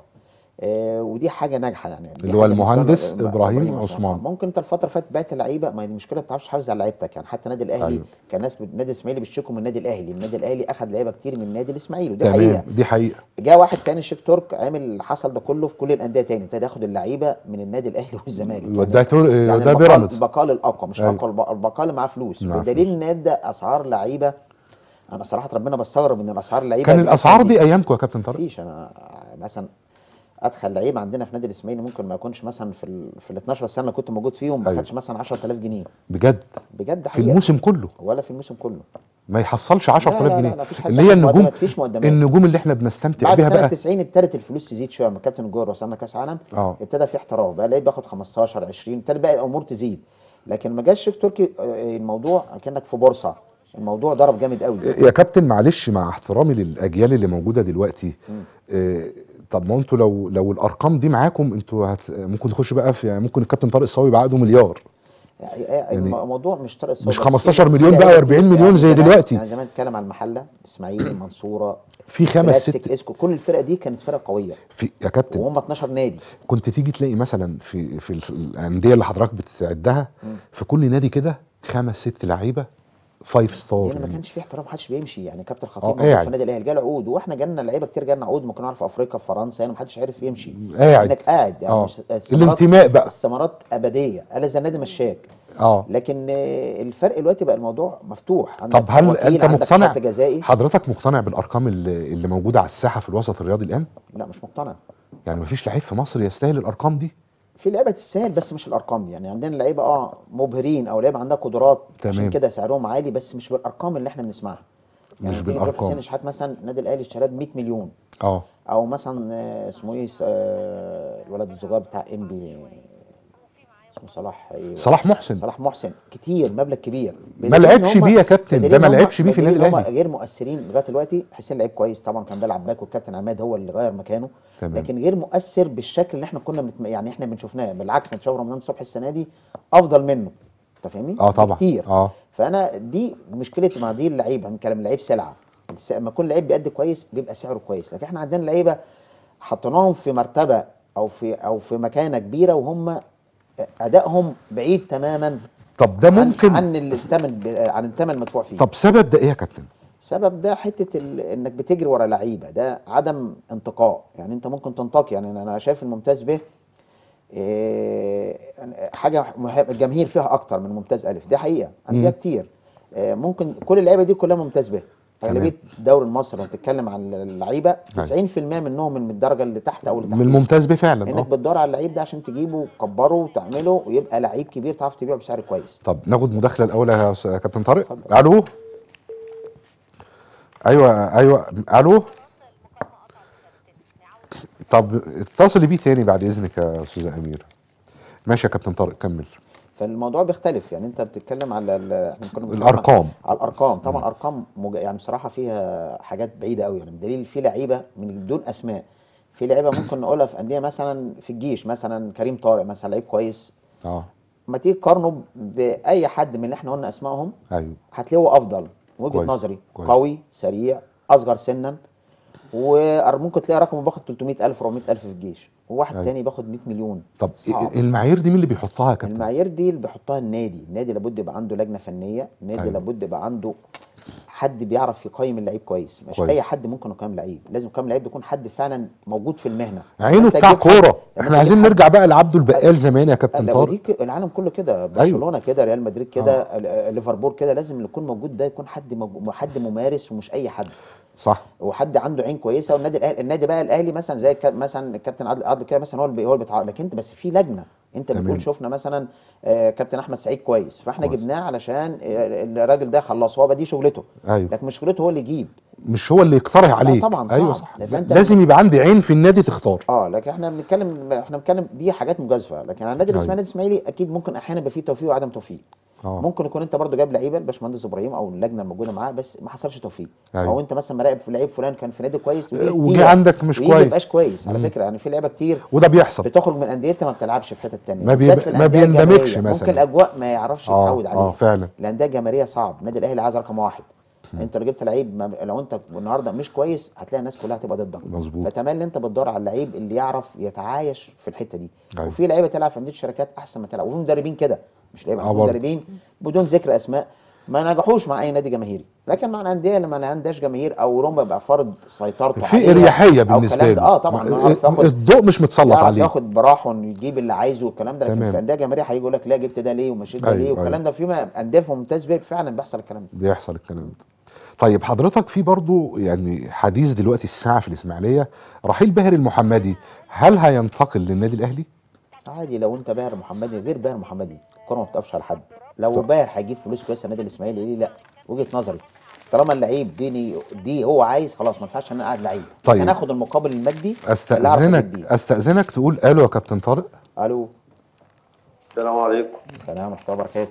آه ودي حاجه ناجحه يعني دي اللي هو حاجة بالنسبة المهندس لنا- إبراهيم عثمان. ممكن انت الفتره اللي فاتت بعت لعيبه ما هي المشكله ما بتعرفش تحافظ على لعيبتك يعني حتى النادي الاهلي أيوة. كان ناس النادي الاسماعيلي بيشتكوا من النادي الاهلي النادي الاهلي اخذ لعيبه كتير من النادي الاسماعيلي ودي حقيقه تمام دي حقيقه جاء واحد تاني الشيخ ترك عامل اللي حصل ده كله في كل الانديه تاني ابتدى ياخد اللعيبه من النادي الاهلي والزمالك وده تور- ده البقال- بيراميدز. البقال الاقوى مش أيوة. اقوى الب- البقال اللي معاه فلوس معاه بدليل فلوس. ان ادى اسعار لعيبه انا صراحه ربنا بستغرب ان الاسعار اللعيبه كان اللي الاسعار دي ايامكم يا كابتن طارق مفيش انا مثلا ادخل لعيب عندنا في نادي الاسماعيلي ممكن ما يكونش مثلا في ال في ال 12 سنه اللي كنت موجود فيهم ما أيوة. خدش مثلا 10000 جنيه بجد بجد في حقيقه الموسم كله ولا في الموسم كله ما يحصلش لا، 10000 لا، لا، جنيه مفيش حد اللي هي عنده النجوم مقدمات، مفيش مقدمات. النجوم اللي احنا بنستمتع بعد بيها سنه بقى 90 ابتدت الفلوس تزيد شويه لما كابتن الجوهر وصلنا كاس عالم اه ابتدى في احتراف بقى لعيب بياخد 15 20 ابتدى بقى الامور تزيد لكن ما جاش الشيخ تركي آه، الموضوع كانك في بورصه الموضوع ضرب جامد قوي يا كابتن معلش مع احترامي للاجيال اللي موجوده دلوقتي آه، طب ما انتوا لو لو الارقام دي معاكم انتوا هت ممكن تخش بقى في يعني ممكن الكابتن طارق الصاوي يبقى عقده مليار يعني الموضوع مش طارق الصوت مش بس 15 في- في مليون بقى لعيبة و40 كتير. مليون يعني زي زمان- دلوقتي. يعني زمان اتكلم على المحله اسماعيلي المنصوره في خمس كلاسيك، ست اسكو كل الفرق دي كانت فرق قويه في يا كابتن وهم 12 نادي كنت تيجي تلاقي مثلا في في ال- الانديه اللي حضرتك بتعدها في كل نادي كده خمس ست لعيبه فايف ستار يعني ما يعني. كانش في احترام محدش بيمشي يعني كابتن اه، خطيب موجود في قاعد. النادي الاهلي جاله عقود واحنا جالنا لعيبه كتير جالنا عقود ممكن نعرف في افريقيا في فرنسا يعني محدش عارف يمشي قاعد. انك قاعد يعني اه. مش الثمرات- الانتماء بقى. الثمرات ابديه قال اذا النادي مشاك اه لكن آه، الفرق دلوقتي بقى الموضوع مفتوح عندك طب هل وكيل، انت عندك مقتنع شرط جزائي حضرتك مقتنع بالارقام اللي, اللي موجوده على الساحه في الوسط الرياضي الان لا مش مقتنع يعني مفيش لعيب في مصر يستاهل الارقام دي في لعيبه تستاهل بس مش الارقام دي يعني عندنا لعيبه اه مبهرين او لعيبه عندها قدرات عشان تمام. كده سعرهم عالي بس مش بالارقام اللي احنا بنسمعها يعني مش تيجي تروح بالأرقام. حسين شحات مثلا النادي الاهلي اشتراه ب 100 مليون اه او مثلا آه، اسمه ايه آه، الولد الصغير بتاع انبي اسمه صلاح ايه صلاح محسن صلاح محسن كتير مبلغ كبير ما لعبش بيه يا كابتن، بدليل ده ما إن هم- لعبش بيه في بدليل النادي إن هم الأهلي. غير مؤثرين لغايه دلوقتي حسين لعيب كويس طبعا كان بيلعب باك والكابتن عماد هو اللي غير مكانه تمام. لكن غير مؤثر بالشكل اللي احنا كنا بنتم... يعني احنا بنشوفناه بالعكس انت شايف رمضان صبحي السنه دي افضل منه انت فاهمني؟ اه طبعا كتير اه فانا دي مشكله مع دي اللعيبه بنتكلم اللعيب سلعه الس- لما يكون لعيب بيأدي كويس بيبقى سعره كويس لكن احنا عندنا لعيبه حطيناهم في مرتبه او في او في مكانه كبيره وهم ادائهم بعيد تماما طب ده عن- ممكن عن الثمن عن الثمن المدفوع فيه طب سبب ده ايه يا كابتن سبب ده حته ال... انك بتجري ورا لعيبه ده عدم انتقاء يعني انت ممكن تنتقي يعني انا شايف الممتاز به إيه حاجه مه- الجماهير فيها اكتر من ممتاز الف دي حقيقه عندها كتير إيه ممكن كل اللعيبه دي كلها ممتاز به تمام. اغلبيه الدوري المصري لو بتتكلم عن اللعيبه 90% منهم من الدرجه اللي تحت او اللي تحت من الممتاز بيه فعلا انك اه بتدور على اللعيب ده عشان تجيبه وتكبره وتعمله ويبقى لعيب كبير تعرف تبيعه بسعر كويس طب ناخد مداخله الاول يا أستاذ- يا كابتن طارق اتفضل. الو ايوه ايوه الو طب اتصلي بيه تاني بعد اذنك يا استاذه امير ماشي يا كابتن طارق كمل فالموضوع بيختلف يعني انت بتتكلم على ال- احنا كنا بنتكلم الارقام على الارقام طبعا ارقام مج... يعني بصراحه فيها حاجات بعيده قوي يعني بدليل في لعيبه من بدون اسماء في لعيبه ممكن نقولها في انديه مثلا في الجيش مثلا كريم طارق مثلا لعيب كويس اه ما تيجي تقارنه باي حد من اللي احنا قلنا اسمائهم ايوه هتلاقيه هو افضل من وجهه كويس، نظري كويس. قوي سريع اصغر سنا وممكن تلاقي رقمه باخد 300000 400000 في الجيش وواحد أيوة. تاني باخد 100 مليون طب صعب. المعايير دي مين اللي بيحطها يا كابتن المعايير دي اللي بيحطها النادي النادي لابد يبقى عنده لجنه فنيه النادي أيوة. لابد يبقى عنده حد بيعرف يقيم اللعيب كويس مش كويس. اي حد ممكن يقيم لعيب لازم يقيم لعيب يكون حد فعلا موجود في المهنه عينه أنت بتاع تجيب حد- كوره لما احنا أنت عايزين تجيب حد- نرجع بقى لعبده البقال زمان يا كابتن لا طارق ودي ك- العالم كله كده برشلونه كده ريال مدريد كده آه. ليفربول كده لازم اللي يكون موجود ده يكون حد موجود حد ممارس ومش اي حد صح وحد عنده عين كويسه والنادي الاهلي النادي بقى الاهلي مثلا زي الكا- مثلا الكابتن عادل عادل كده مثلا هو اللي بي- هو اللي بيتع... لكن انت بس في لجنه انت اللي تمام. بتقول شفنا مثلا آه، كابتن احمد سعيد كويس فاحنا كويس. جبناه علشان آه، الراجل ده خلص هو بقى دي شغلته ايوه لكن مش شغلته هو اللي يجيب مش هو اللي يقترح عليه طبعاً صعب. ايوه صح فأنت- لازم يبقى عندي عين في النادي تختار اه لكن احنا بنتكلم احنا بنتكلم دي حاجات مجازفه لكن على النادي أيوة. الاسماعيلي الاسماعيلي اكيد ممكن احيانا يبقى فيه توفيق وعدم توفيق اه ممكن يكون انت برضو جايب لعيبه الباشمهندس ابراهيم او اللجنه الموجوده معاه بس ما حصلش توفيق أيوة. او انت مثلا مراقب في لعيب فلان كان في نادي كويس ويجي وجه كتير عندك مش ويجي كويس. يبقاش كويس على مم. فكره يعني في لعيبه كتير وده بيحصل بتخرج من انديتها ما بتلعبش في حته تانية ما بالذات بيب- في ما الأندية بيندمجش الجماهيرية. مثلا. ممكن الاجواء ما يعرفش اه يتعود عليها اه فعلا الانديه الجماهيريه صعب النادي الاهلي عايز رقم واحد انت لو جبت لعيب ما- لو انت النهارده مش كويس هتلاقي الناس كلها هتبقى ضدك مظبوط. فتملي انت بتدور على اللعيب اللي يعرف يتعايش في الحته دي أيوة. وفي لعيبه تلعب في انديه الشركات احسن ما تلعب وفي مدربين كده مش لعيبه آه في برضه. مدربين بدون ذكر اسماء ما نجحوش مع اي نادي جماهيري لكن مع الانديه اللي ما عندهاش جماهير او روما بيبقى فرض سيطرته في عليها اريحيه أو بالنسبه الكلام لي ده. اه طبعا ما- يعرف ياخد الضوء مش متسلط يعرف عليه ياخد براحه انه يجيب اللي عايزه والكلام ده لكن تمام. في انديه جماهيريه هيجي يقول لك لا جبت ده ليه ومشيت ده أيوة، ليه أيوة. والكلام ده فيما انديه في ممتاز بيه فعلا بيحصل الكلام ده بيحصل الكلام ده طيب حضرتك في برضو يعني حديث دلوقتي الساعه في الاسماعيليه رحيل باهر المحمدي هل هينتقل للنادي الاهلي عادي لو انت باهر محمدي غير باهر محمدي الكوره ما بتقفش على حد لو باهر هيجيب فلوس كويسه النادي الاسماعيلي ليه لا وجهه نظري طالما اللعيب دي دي هو عايز خلاص ما ينفعش ان انا قاعد لعيب طيب. انا اخد المقابل المادي اللي أعرف أجيب استاذنك بيه. استاذنك تقول الو يا كابتن طارق الو السلام عليكم السلام ورحمه الله وبركاته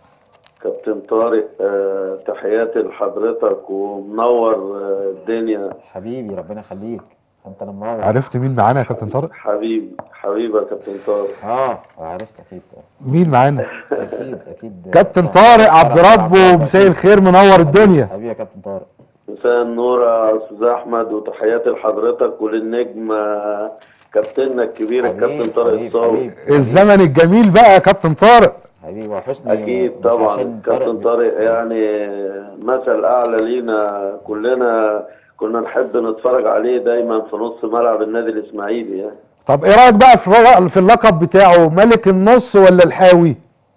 كابتن طارق آه، تحياتي لحضرتك ومنور آه، الدنيا حبيبي ربنا يخليك انت اللي منور عرفت مين معانا يا كابتن طارق حبيبي حبيبي يا كابتن طارق اه عرفت اكيد مين معانا اكيد اكيد كابتن طارق عبد ربه مساء الخير منور الدنيا حبيبي يا كابتن طارق مساء النور يا استاذ احمد وتحياتي لحضرتك وللنجم آه، كابتننا الكبير حبيبي، الكابتن طارق حبيبي، الصاوي حبيبي. الزمن الجميل بقى يا كابتن طارق حبيبي وحسني اكيد مش طبعا عشان كابتن طارق يعني مثل اعلى لينا كلنا كنا نحب نتفرج عليه دايما في نص ملعب النادي الاسماعيلي يعني طب ايه رايك بقى في الرو- في اللقب بتاعه ملك النص ولا الحاوي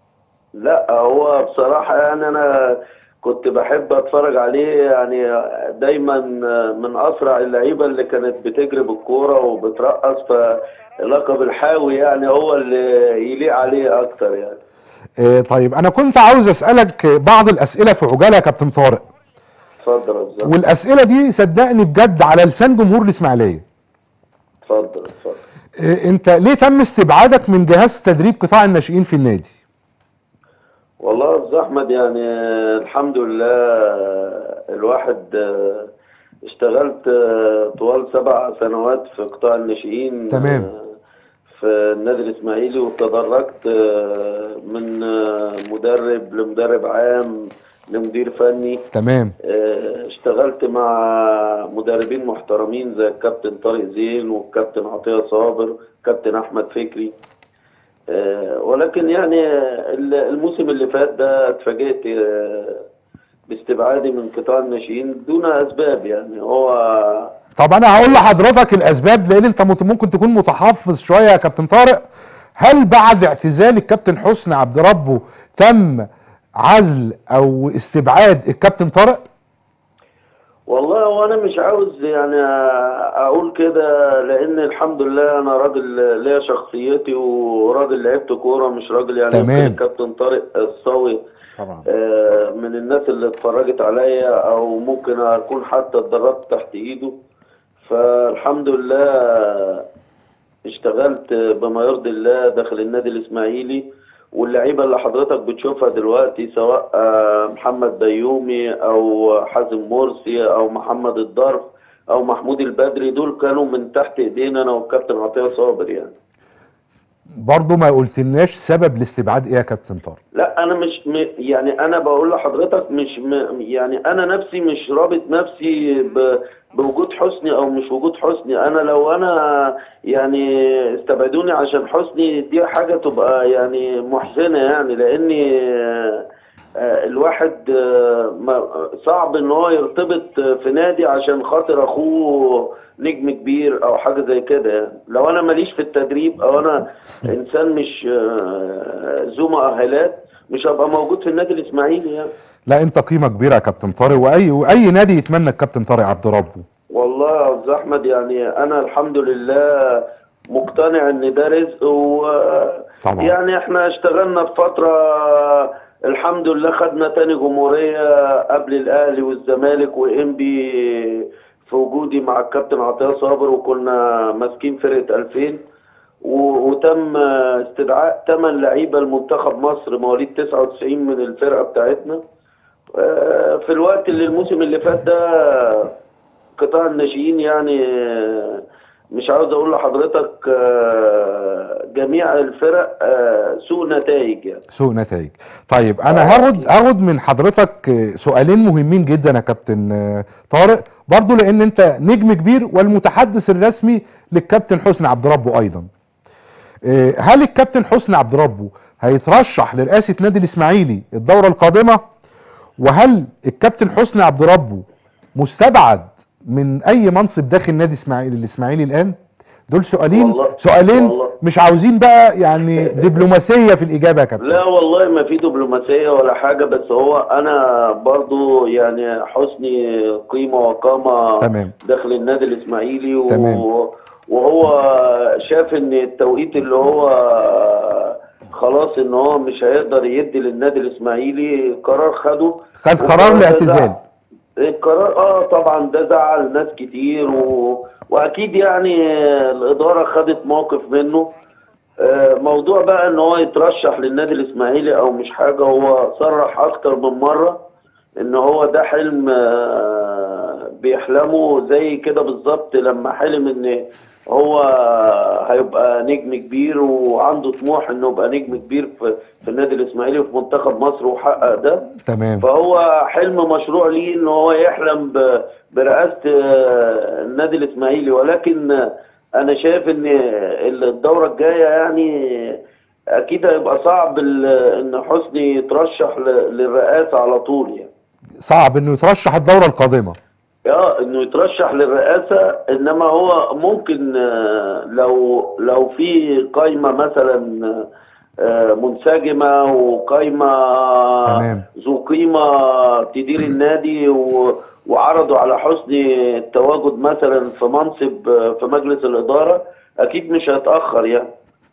لا هو بصراحة يعني أنا كنت بحب أتفرج عليه يعني دايما من أسرع اللعيبة اللي كانت بتجري بالكورة وبترقص فلقب الحاوي يعني هو اللي يليق عليه أكتر يعني إيه طيب انا كنت عاوز اسالك بعض الاسئله في عجاله يا كابتن طارق اتفضل يا أستاذ. والاسئله دي صدقني بجد على لسان جمهور الاسماعيليه اتفضل اتفضل إيه انت ليه تم استبعادك من جهاز تدريب قطاع الناشئين في النادي والله يا أستاذ أحمد يعني الحمد لله الواحد اشتغلت طوال سبع سنوات في قطاع الناشئين تمام. في النادي الإسماعيلي وتدرجت من مدرب لمدرب عام لمدير فني تمام اشتغلت مع مدربين محترمين زي الكابتن طارق زين والكابتن عطية صابر كابتن أحمد فكري آه، ولكن يعني ال- الموسم اللي فات ده اتفاجئت آه، باستبعادي من قطاع الناشئين دون اسباب يعني هو طب انا هقول لحضرتك الاسباب لان انت مت- ممكن تكون متحفظ شويه يا كابتن طارق هل بعد اعتزال الكابتن حسني عبد ربه تم عزل او استبعاد الكابتن طارق والله هو انا مش عاوز يعني اقول كده لان الحمد لله انا راجل ليا شخصيتي وراجل لعبت كوره مش راجل يعني تمام. يمكن الكابتن طارق الصاوي طبعا آه، من الناس اللي اتفرجت عليا او ممكن اكون حتى اتدربت تحت ايده فالحمد لله اشتغلت بما يرضي الله داخل النادي الاسماعيلي واللعيبه اللي حضرتك بتشوفها دلوقتي سواء آه، محمد بيومي او حازم مرسي او محمد الضرف او محمود البدري دول كانوا من تحت ايدينا انا والكابتن عطيه صابر يعني برضه ما قلتلناش سبب الاستبعاد ايه يا كابتن طارق لا انا مش م... يعني انا بقول لحضرتك مش م... يعني انا نفسي مش رابط نفسي ب... بوجود حسني او مش وجود حسني انا لو انا يعني استبعدوني عشان حسني دي حاجه تبقى يعني محزنه يعني لاني آه، الواحد آه، ما- صعب ان هو يرتبط في نادي عشان خاطر اخوه نجم كبير او حاجه زي كده يعني لو انا ماليش في التدريب او انا انسان مش آه، ذو مؤهلات مش هبقى موجود في النادي الاسماعيلي يعني لا انت قيمه كبيره يا كابتن طارق واي واي نادي يتمنى الكابتن طارق عبد ربه والله يا استاذ احمد يعني انا الحمد لله مقتنع ان ده رزق و طبعا. يعني احنا اشتغلنا في فتره الحمد لله خدنا تاني جمهوريه قبل الاهلي والزمالك وانبي في وجودي مع الكابتن عطيه صابر وكنا ماسكين فرقه 2000 و- وتم استدعاء 8 لعيبه لمنتخب مصر مواليد 99 من الفرقه بتاعتنا آه، في الوقت اللي الموسم اللي فات ده قطاع الناشئين يعني آه، مش عاوز اقول لحضرتك آه، جميع الفرق آه، سوء نتائج يعني سوء نتائج طيب انا هاخد هاخد من حضرتك آه، سؤالين مهمين جدا يا كابتن آه، طارق برضو لان انت نجم كبير والمتحدث الرسمي للكابتن حسني عبد ربه ايضا آه، هل الكابتن حسني عبد ربه هيترشح لرئاسة نادي الاسماعيلي الدورة القادمة وهل الكابتن حسني عبد ربه مستبعد من اي منصب داخل نادي اسماعيلي الاسماعيلي الان دول سؤالين والله- سؤالين والله. مش عاوزين بقى يعني دبلوماسية في الاجابة يا كابتن لا والله ما في دبلوماسية ولا حاجة بس هو أنا برضو يعني حسني قيمة وقامة تمام. داخل النادي الإسماعيلي و... تمام. وهو شاف إن التوقيت اللي هو خلاص إن هو مش هيقدر يدي للنادي الإسماعيلي قرار خده خد قرار والقرار ده الاعتزال. زعل- القرار اه طبعا ده زعل ناس كتير و... واكيد يعني الاداره خدت موقف منه آه، موضوع بقى ان هو يترشح للنادي الاسماعيلي او مش حاجه هو صرح اكتر من مره ان هو ده حلم آه، بيحلمه زي كده بالظبط لما حلم ان هو هيبقى نجم كبير وعنده طموح انه يبقى نجم كبير في, في النادي الاسماعيلي وفي منتخب مصر وحقق ده تمام فهو حلم مشروع ليه ان هو يحلم ب- برئاسه آه، النادي الاسماعيلي ولكن آه، انا شايف ان الدوره الجايه يعني اكيد هيبقى صعب ال- ان حسني يترشح ل- للرئاسه على طول يعني صعب انه يترشح الدورة القادمة اه انه يترشح للرئاسه انما هو ممكن آه، لو لو في قايمه مثلا آه، منسجمه وقايمه تمام. ذو قيمه تدير النادي و- وعرضوا على حسني التواجد مثلا في منصب آه، في مجلس الاداره اكيد مش هيتاخر يعني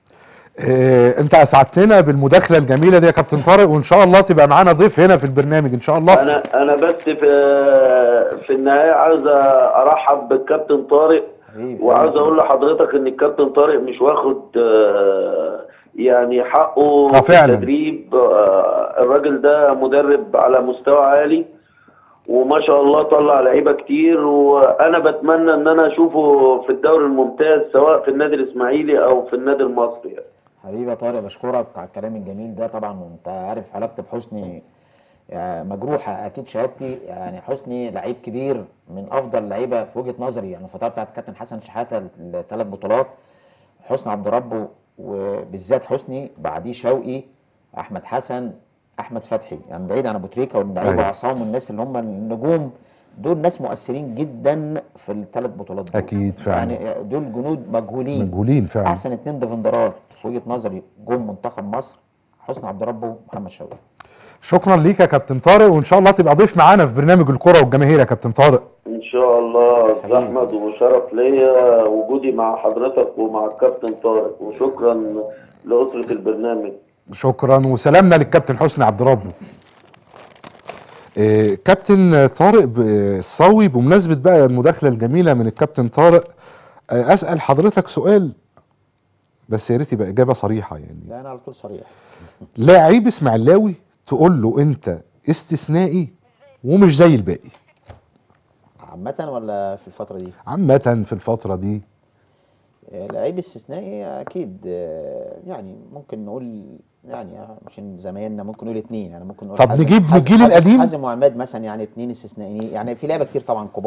إيه انت اسعدتنا بالمداخله الجميله دي يا كابتن طارق وان شاء الله تبقى معانا ضيف هنا في البرنامج ان شاء الله انا انا بس في في النهايه عاوز ارحب بالكابتن طارق حبيبي. وعاوز اقول لحضرتك ان الكابتن طارق مش واخد آه، يعني حقه آه، في فعلا. التدريب آه، الراجل ده مدرب على مستوى عالي وما شاء الله طلع لعيبه كتير وانا بتمنى ان انا اشوفه في الدوري الممتاز سواء في النادي الاسماعيلي او في النادي المصري يعني. حبيبي يا طارق بشكرك على الكلام الجميل ده طبعا وانت عارف علاقتي بحسني يعني مجروحه اكيد شهادتي يعني حسني لعيب كبير من افضل اللعيبه في وجهه نظري يعني الفتره بتاعت الكابتن حسن شحاته الثلاث بطولات حسني عبد ربه وبالذات حسني بعديه شوقي احمد حسن احمد فتحي يعني بعيد عن ابو تريكه واللعيبه أيوة. وعصام والناس اللي هم النجوم دول ناس مؤثرين جدا في الثلاث بطولات دول أكيد فعلا. يعني دول جنود مجهولين مجهولين فعلا احسن اتنين ديفندرات في وجهه نظري جم منتخب مصر حسني عبد ربه ومحمد شوقي شكرا ليك يا كابتن طارق وان شاء الله تبقى ضيف معانا في برنامج الكره والجماهير يا كابتن طارق ان شاء الله أستاذ حبيبي. احمد وشرف ليا وجودي مع حضرتك ومع الكابتن طارق وشكرا لاسره البرنامج شكرا وسلامنا للكابتن حسني عبد ربه إيه كابتن طارق ب- الصاوي بمناسبه بقى المداخله الجميله من الكابتن طارق آه، اسال حضرتك سؤال بس يا ريت يبقى اجابه صريحه يعني ده انا على طول صريح لاعب اسماعيلاوي تقول له انت استثنائي ومش زي الباقي عامه ولا في الفتره دي عامه في الفتره دي آه، لعيب استثنائي اكيد آه، يعني ممكن نقول يعني عشان زمايلنا ممكن نقول اتنين يعني ممكن نقول طب حازم- نجيب من حازم- الجيل حازم- القديم؟ حازم وعماد مثلا يعني اتنين استثنائيين يعني في لعيبه كتير طبعا كبار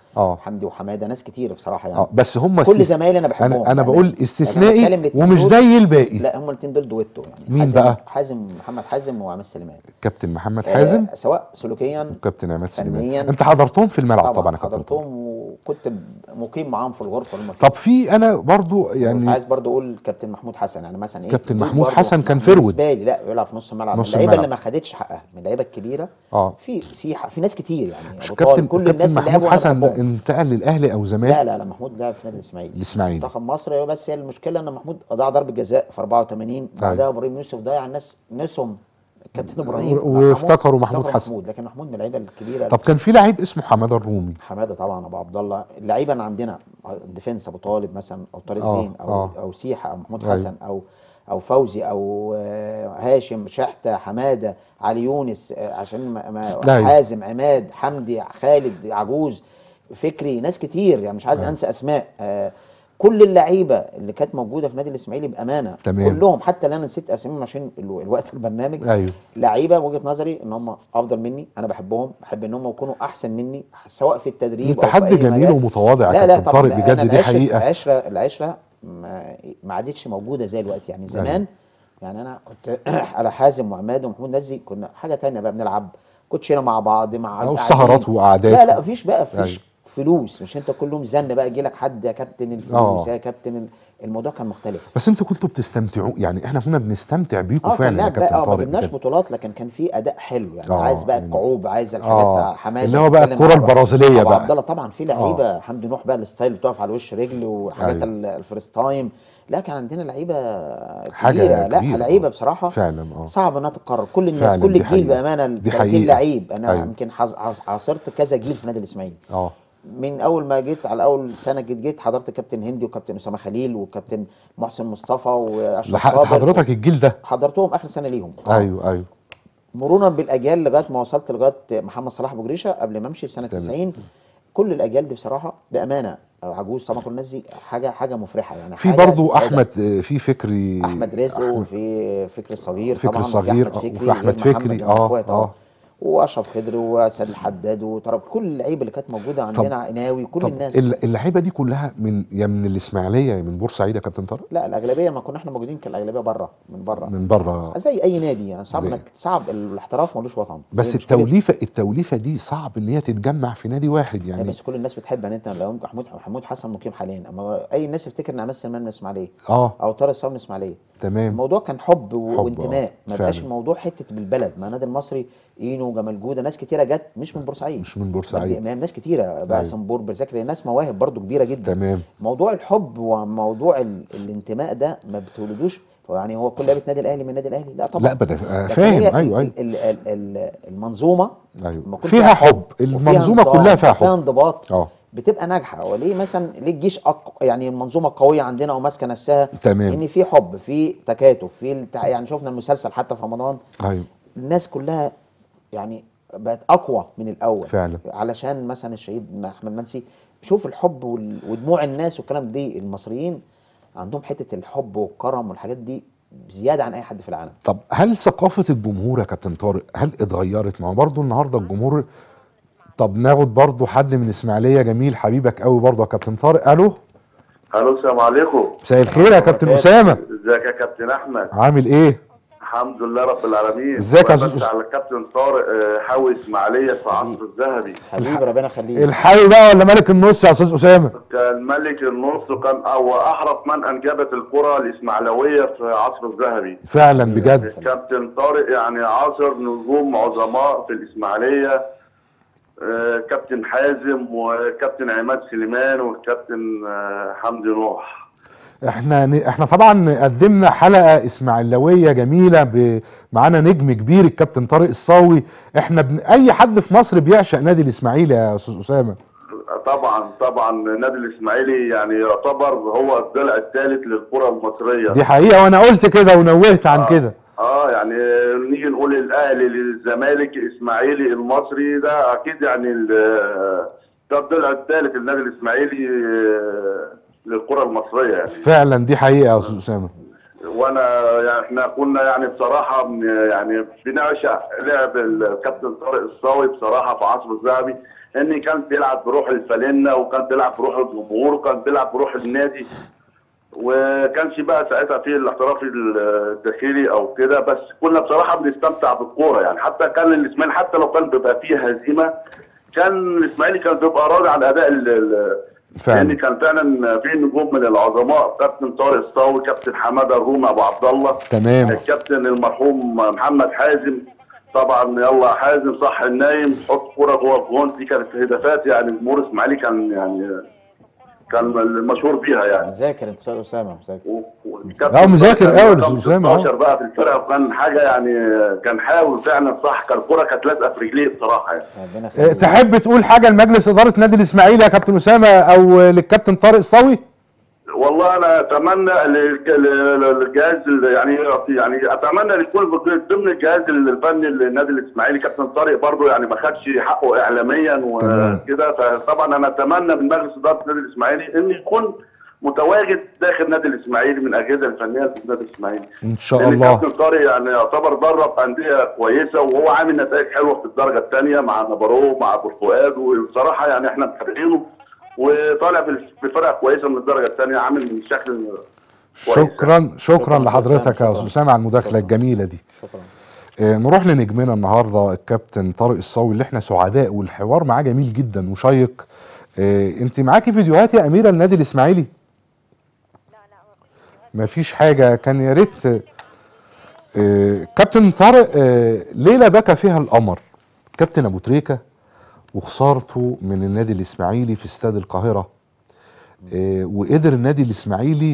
اه حمدي وحماده ناس كتير بصراحه يعني اه بس هم كل استث- زمايلي انا بحبهم انا انا يعني بقول لما استثنائي بتكلم الاتنين ومش دول- زي الباقي لا هم الاثنين دول دويتو يعني مين حازم بقى؟ حازم محمد حازم وعماد سليمان كابتن محمد حازم آه سواء سلوكيا وكابتن عماد سليمان فنياً. انت حضرتهم في الملعب طبعا, طبعا يا كابتن طارق. حضرتهم وكنت مقيم معاهم في الغرفه اللي هم فيها طب في انا برضو يعني يعني عايز برضو اقول كابتن محمود حسن يعني مثلا ايه كابتن دول محمود برضو حسن كان بالنسبة فيرود. لي لا بيلعب في نص الملعب من نص اللعيبه الملعب. اللي ما خدتش حقها من اللعيبه الكبيره اه في سيحه في ناس كتير يعني مش أبو كابتن طالب، كل كابتن الناس اللي محمود لعبوا أنا حسن بحبهم. انتقل للاهلي او زمان لا لا لا محمود لعب في نادي الاسماعيلي الاسماعيلي منتخب مصر بس هي المشكله ان محمود ضيع ضربه جزاء في 84 بعدها ابراهيم يوسف ضيع الناس نسهم الكابتن ابراهيم وافتكروا محمود افتكروا حسن. محمود لكن محمود من اللعيبه الكبيره طب كان في لعيب اسمه حماده الرومي حماده طبعا ابو عبد الله اللعيبه اللي عندنا ديفنس ابو طالب مثلا او طارق آه، زين او آه. او سيحه او محمود أيوة. حسن او او فوزي او آه، هاشم شحته حماده علي يونس آه، عشان ما ما أيوة. حازم عماد حمدي خالد عجوز فكري ناس كتير يعني مش عايز أيوة. انسى اسماء آه، كل اللعيبه اللي كانت موجوده في نادي الاسماعيلي بامانه تمام. كلهم حتى اللي انا نسيت اساميهم عشان الو- الوقت البرنامج ايوه لعيبه وجهه نظري ان هم افضل مني انا بحبهم بحب ان هم يكونوا احسن مني سواء في التدريب انت أو في حد أي جميل مجال. ومتواضع لا يا لا كابتن طبعا طارق أنا بجد دي العشرة- حقيقه العشره العشره ما, ما عادتش موجوده زي الوقت يعني زمان يعني انا كنت على حازم وعماد ومحمود نزي كنا حاجه تانية بقى بنلعب كوتشينه مع بعض مع أو قاعدين. سهرات وقعدات لا لا مفيش بقى مفيش أيوة. فلوس مش انت كل يوم زن بقى يجي لك حد يا كابتن الفلوس آه. يا كابتن ال- الموضوع كان مختلف بس انتوا كنتوا بتستمتعوا يعني احنا كنا بنستمتع بيكم اه كان فعلا يا لعب بقى كابتن اه ما طارق جبناش بجد. بطولات لكن كان في اداء حلو يعني آه، عايز بقى يعني- الكعوب عايز الحاجات آه، بتاع حماده اللي هو بقى بتتكلم الكرة مع أبو- البرازيلية أبو بقى. عبد الله طبعا في لعيبه حمدي نوح بقى الستايل اللي بتقف على وش رجل وحاجات أيوة. ال- الفريست تايم لا كان عندنا لعيبه حاجة كبيره لا كبيرة، لعيبه آه. بصراحه فعلا اه صعب انها تتكرر كل الناس فعلا، كل دي الجيل حقيقة. بامانه ال دي 30 حقيقة. لعيب انا أيوة. يمكن حظ- عص- عاصرت كذا جيل في نادي الاسماعيلي اه من اول ما جيت على اول سنه جيت جيت حضرت كابتن هندي وكابتن اسامه خليل وكابتن محسن مصطفى واشرف لحقت صابر حضرتك الجيل ده حضرتهم اخر سنه ليهم ايوه ايوه مرورا بالاجيال لغايه ما وصلت لغايه محمد صلاح ابو جريشه قبل ما امشي في سنه تمام. 90 كل الاجيال دي بصراحه بامانه عجوز طبعا كل الناس دي حاجه حاجه مفرحه يعني في حاجة برضو تسعدك. احمد آه، في فكري احمد رزق أحمد- وفي فكري الصغير فكري طبعا الصغير، وفي احمد وفي فكري أحمد غير فكري، محمد آه، اخوات آه. واشرف خضر وسيد الحداد وطرب كل اللعيبه اللي كانت موجوده عندنا عناوي كل طب الناس الل- اللعيبه دي كلها من يا من الاسماعيليه يا من بورسعيد يا كابتن طارق لا الاغلبيه ما كنا احنا موجودين كان الاغلبيه بره من بره من بره زي اي نادي يعني صعب زي- انك صعب الاحتراف ملوش وطن بس هي مشكلة التوليفه التوليفه دي صعب ان هي تتجمع في نادي واحد يعني يعني بس كل الناس بتحب ان انت لو محمود محمود حسن مقيم حاليا اما اي الناس تفتكر ان عماد سلمان من الاسماعيليه اه او طارق صاب من الاسماعيليه تمام الموضوع كان حب, و... حب، وانتماء آه، ما بقاش فعلا. الموضوع حته بالبلد ما النادي المصري اينو جمال جوده ناس كتيره جت مش من بورسعيد مش من مجدي بورسعيد امام ناس كتيره بقى أيوة. سنبور برزاكري ناس مواهب برضو كبيره جدا تمام موضوع الحب وموضوع ال... الانتماء ده ما بتولدوش هو يعني هو كل لعيبه نادي الاهلي من النادي الاهلي لا طبعا لا بدا آه، لكن فاهم هي ايوه ال- ايوه ال- ال- ال- المنظومه لما ايوه يكون فيها حب وفيها المنظومه نظام كلها فيها وفيها حب انضباط اه بتبقى ناجحه وليه مثلا ليه الجيش أق... يعني المنظومه قويه عندنا وماسكه نفسها تمام ان في حب في تكاتف في التع... يعني شفنا المسلسل حتى في رمضان ايوه الناس كلها يعني بقت اقوى من الاول فعلا. علشان مثلا الشهيد احمد منسي شوف الحب وال... ودموع الناس والكلام دي المصريين عندهم حته الحب والكرم والحاجات دي زياده عن اي حد في العالم طب هل ثقافه الجمهور يا كابتن طارق هل اتغيرت ما هو برضه النهارده الجمهور طب ناخد برضه حد من اسماعيليه جميل حبيبك قوي برضه يا كابتن طارق الو الو السلام عليكم مساء الخير يا كابتن اسامه ازيك يا كابتن احمد عامل ايه الحمد لله رب العالمين ازيك يا بس أستاذ- على الكابتن طارق آه، حاوي اسماعيليه في عصر الذهبي حبيبي ربنا يخليك الحي بقى ولا ملك النص يا استاذ اسامه كان ملك النص وكان او احرف من انجبت الكره الاسماعيلويه في عصر الذهبي فعلا بجد كابتن طارق يعني عاصر نجوم عظماء في الاسماعيليه آه، كابتن حازم وكابتن عماد سليمان والكابتن آه، حمدي نوح احنا ن- احنا طبعا قدمنا حلقه اسماعيلاويه جميله ب... معانا نجم كبير الكابتن طارق الصاوي احنا بن... اي حد في مصر بيعشق نادي الاسماعيلي يا استاذ اسامه طبعا طبعا النادي الاسماعيلي يعني يعتبر هو الضلع الثالث للكره المصريه دي حقيقه وانا قلت كده ونوهت عن كده اه يعني نيجي نقول الاهلي للزمالك الاسماعيلي المصري ده اكيد يعني ال- ده الضلع الثالث النادي الاسماعيلي آه، للكره المصريه يعني فعلا دي حقيقه يا استاذ اسامه و- وانا يعني احنا كنا يعني بصراحه من- يعني بنعشق لعب الكابتن طارق الصاوي بصراحه في عصره الذهبي ان كان بيلعب بروح الفالنه وكان بيلعب بروح الجمهور وكان بيلعب بروح النادي وكانش بقى ساعتها في الاحتراف الداخلي او كده بس كنا بصراحه بنستمتع بالكوره يعني حتى كان الاسماعيلي حتى لو كان بيبقى فيه هزيمه كان الاسماعيلي كان بيبقى راضي عن اداء ال- ال- فعلا. لان كان فعلا في نجوم من العظماء كابتن طارق الصاوي كابتن حماده الرومي ابو عبد الله تمام. الكابتن المرحوم محمد حازم طبعا يلا حازم صح النايم حط كوره جوه الجون دي كانت هدافات يعني جمهور الاسماعيلي كان يعني كان المشهور بيها يعني مذاكر انت استاذ اسامه مذاكر و- و- اه، مذاكر كان قوي رقم الأستاذ أسامة، اه. 16 بقى في الفرقه وكان حاجه يعني كان حاول فعلا صح كان الكوره كانت لازقه في رجليه بصراحه يعني ربنا آه، يخليك تحب تقول حاجه لمجلس اداره نادي الاسماعيلي يا كابتن اسامه او للكابتن طارق الصاوي والله انا اتمنى للج- لل- للجهاز ال- يعني يعني اتمنى ان يكون ضمن الجهاز الفني للنادي الاسماعيلي كابتن طارق برضه يعني ما خدش حقه اعلاميا تمام. وكده فطبعا انا اتمنى من مجلس اداره النادي الاسماعيلي ان يكون متواجد داخل النادي الاسماعيلي من الاجهزه الفنيه في النادي الاسماعيلي ان شاء لان الله كابتن طارق يعني يعتبر درب انديه كويسه وهو عامل نتائج حلوه في الدرجه الثانيه مع نبارو مع ابو فؤاد وبصراحه يعني احنا متابعينه وطالع بفرقه كويسه من الدرجه الثانيه عامل شكل كويس شكرا شكرا شكراً لحضرتك يا شكراً. استاذ اسامه على المداخله الجميله دي شكرا آه، نروح لنجمنا النهارده الكابتن طارق الصاوي اللي احنا سعداء والحوار معاه جميل جدا وشيق آه، انت معاكي فيديوهات يا اميره النادي الاسماعيلي ما فيش حاجه كان يا ريت آه، كابتن طارق آه، ليله بكى فيها القمر كابتن ابو تريكه وخسارته من النادي الاسماعيلي في استاد القاهره آه، وقدر النادي الاسماعيلي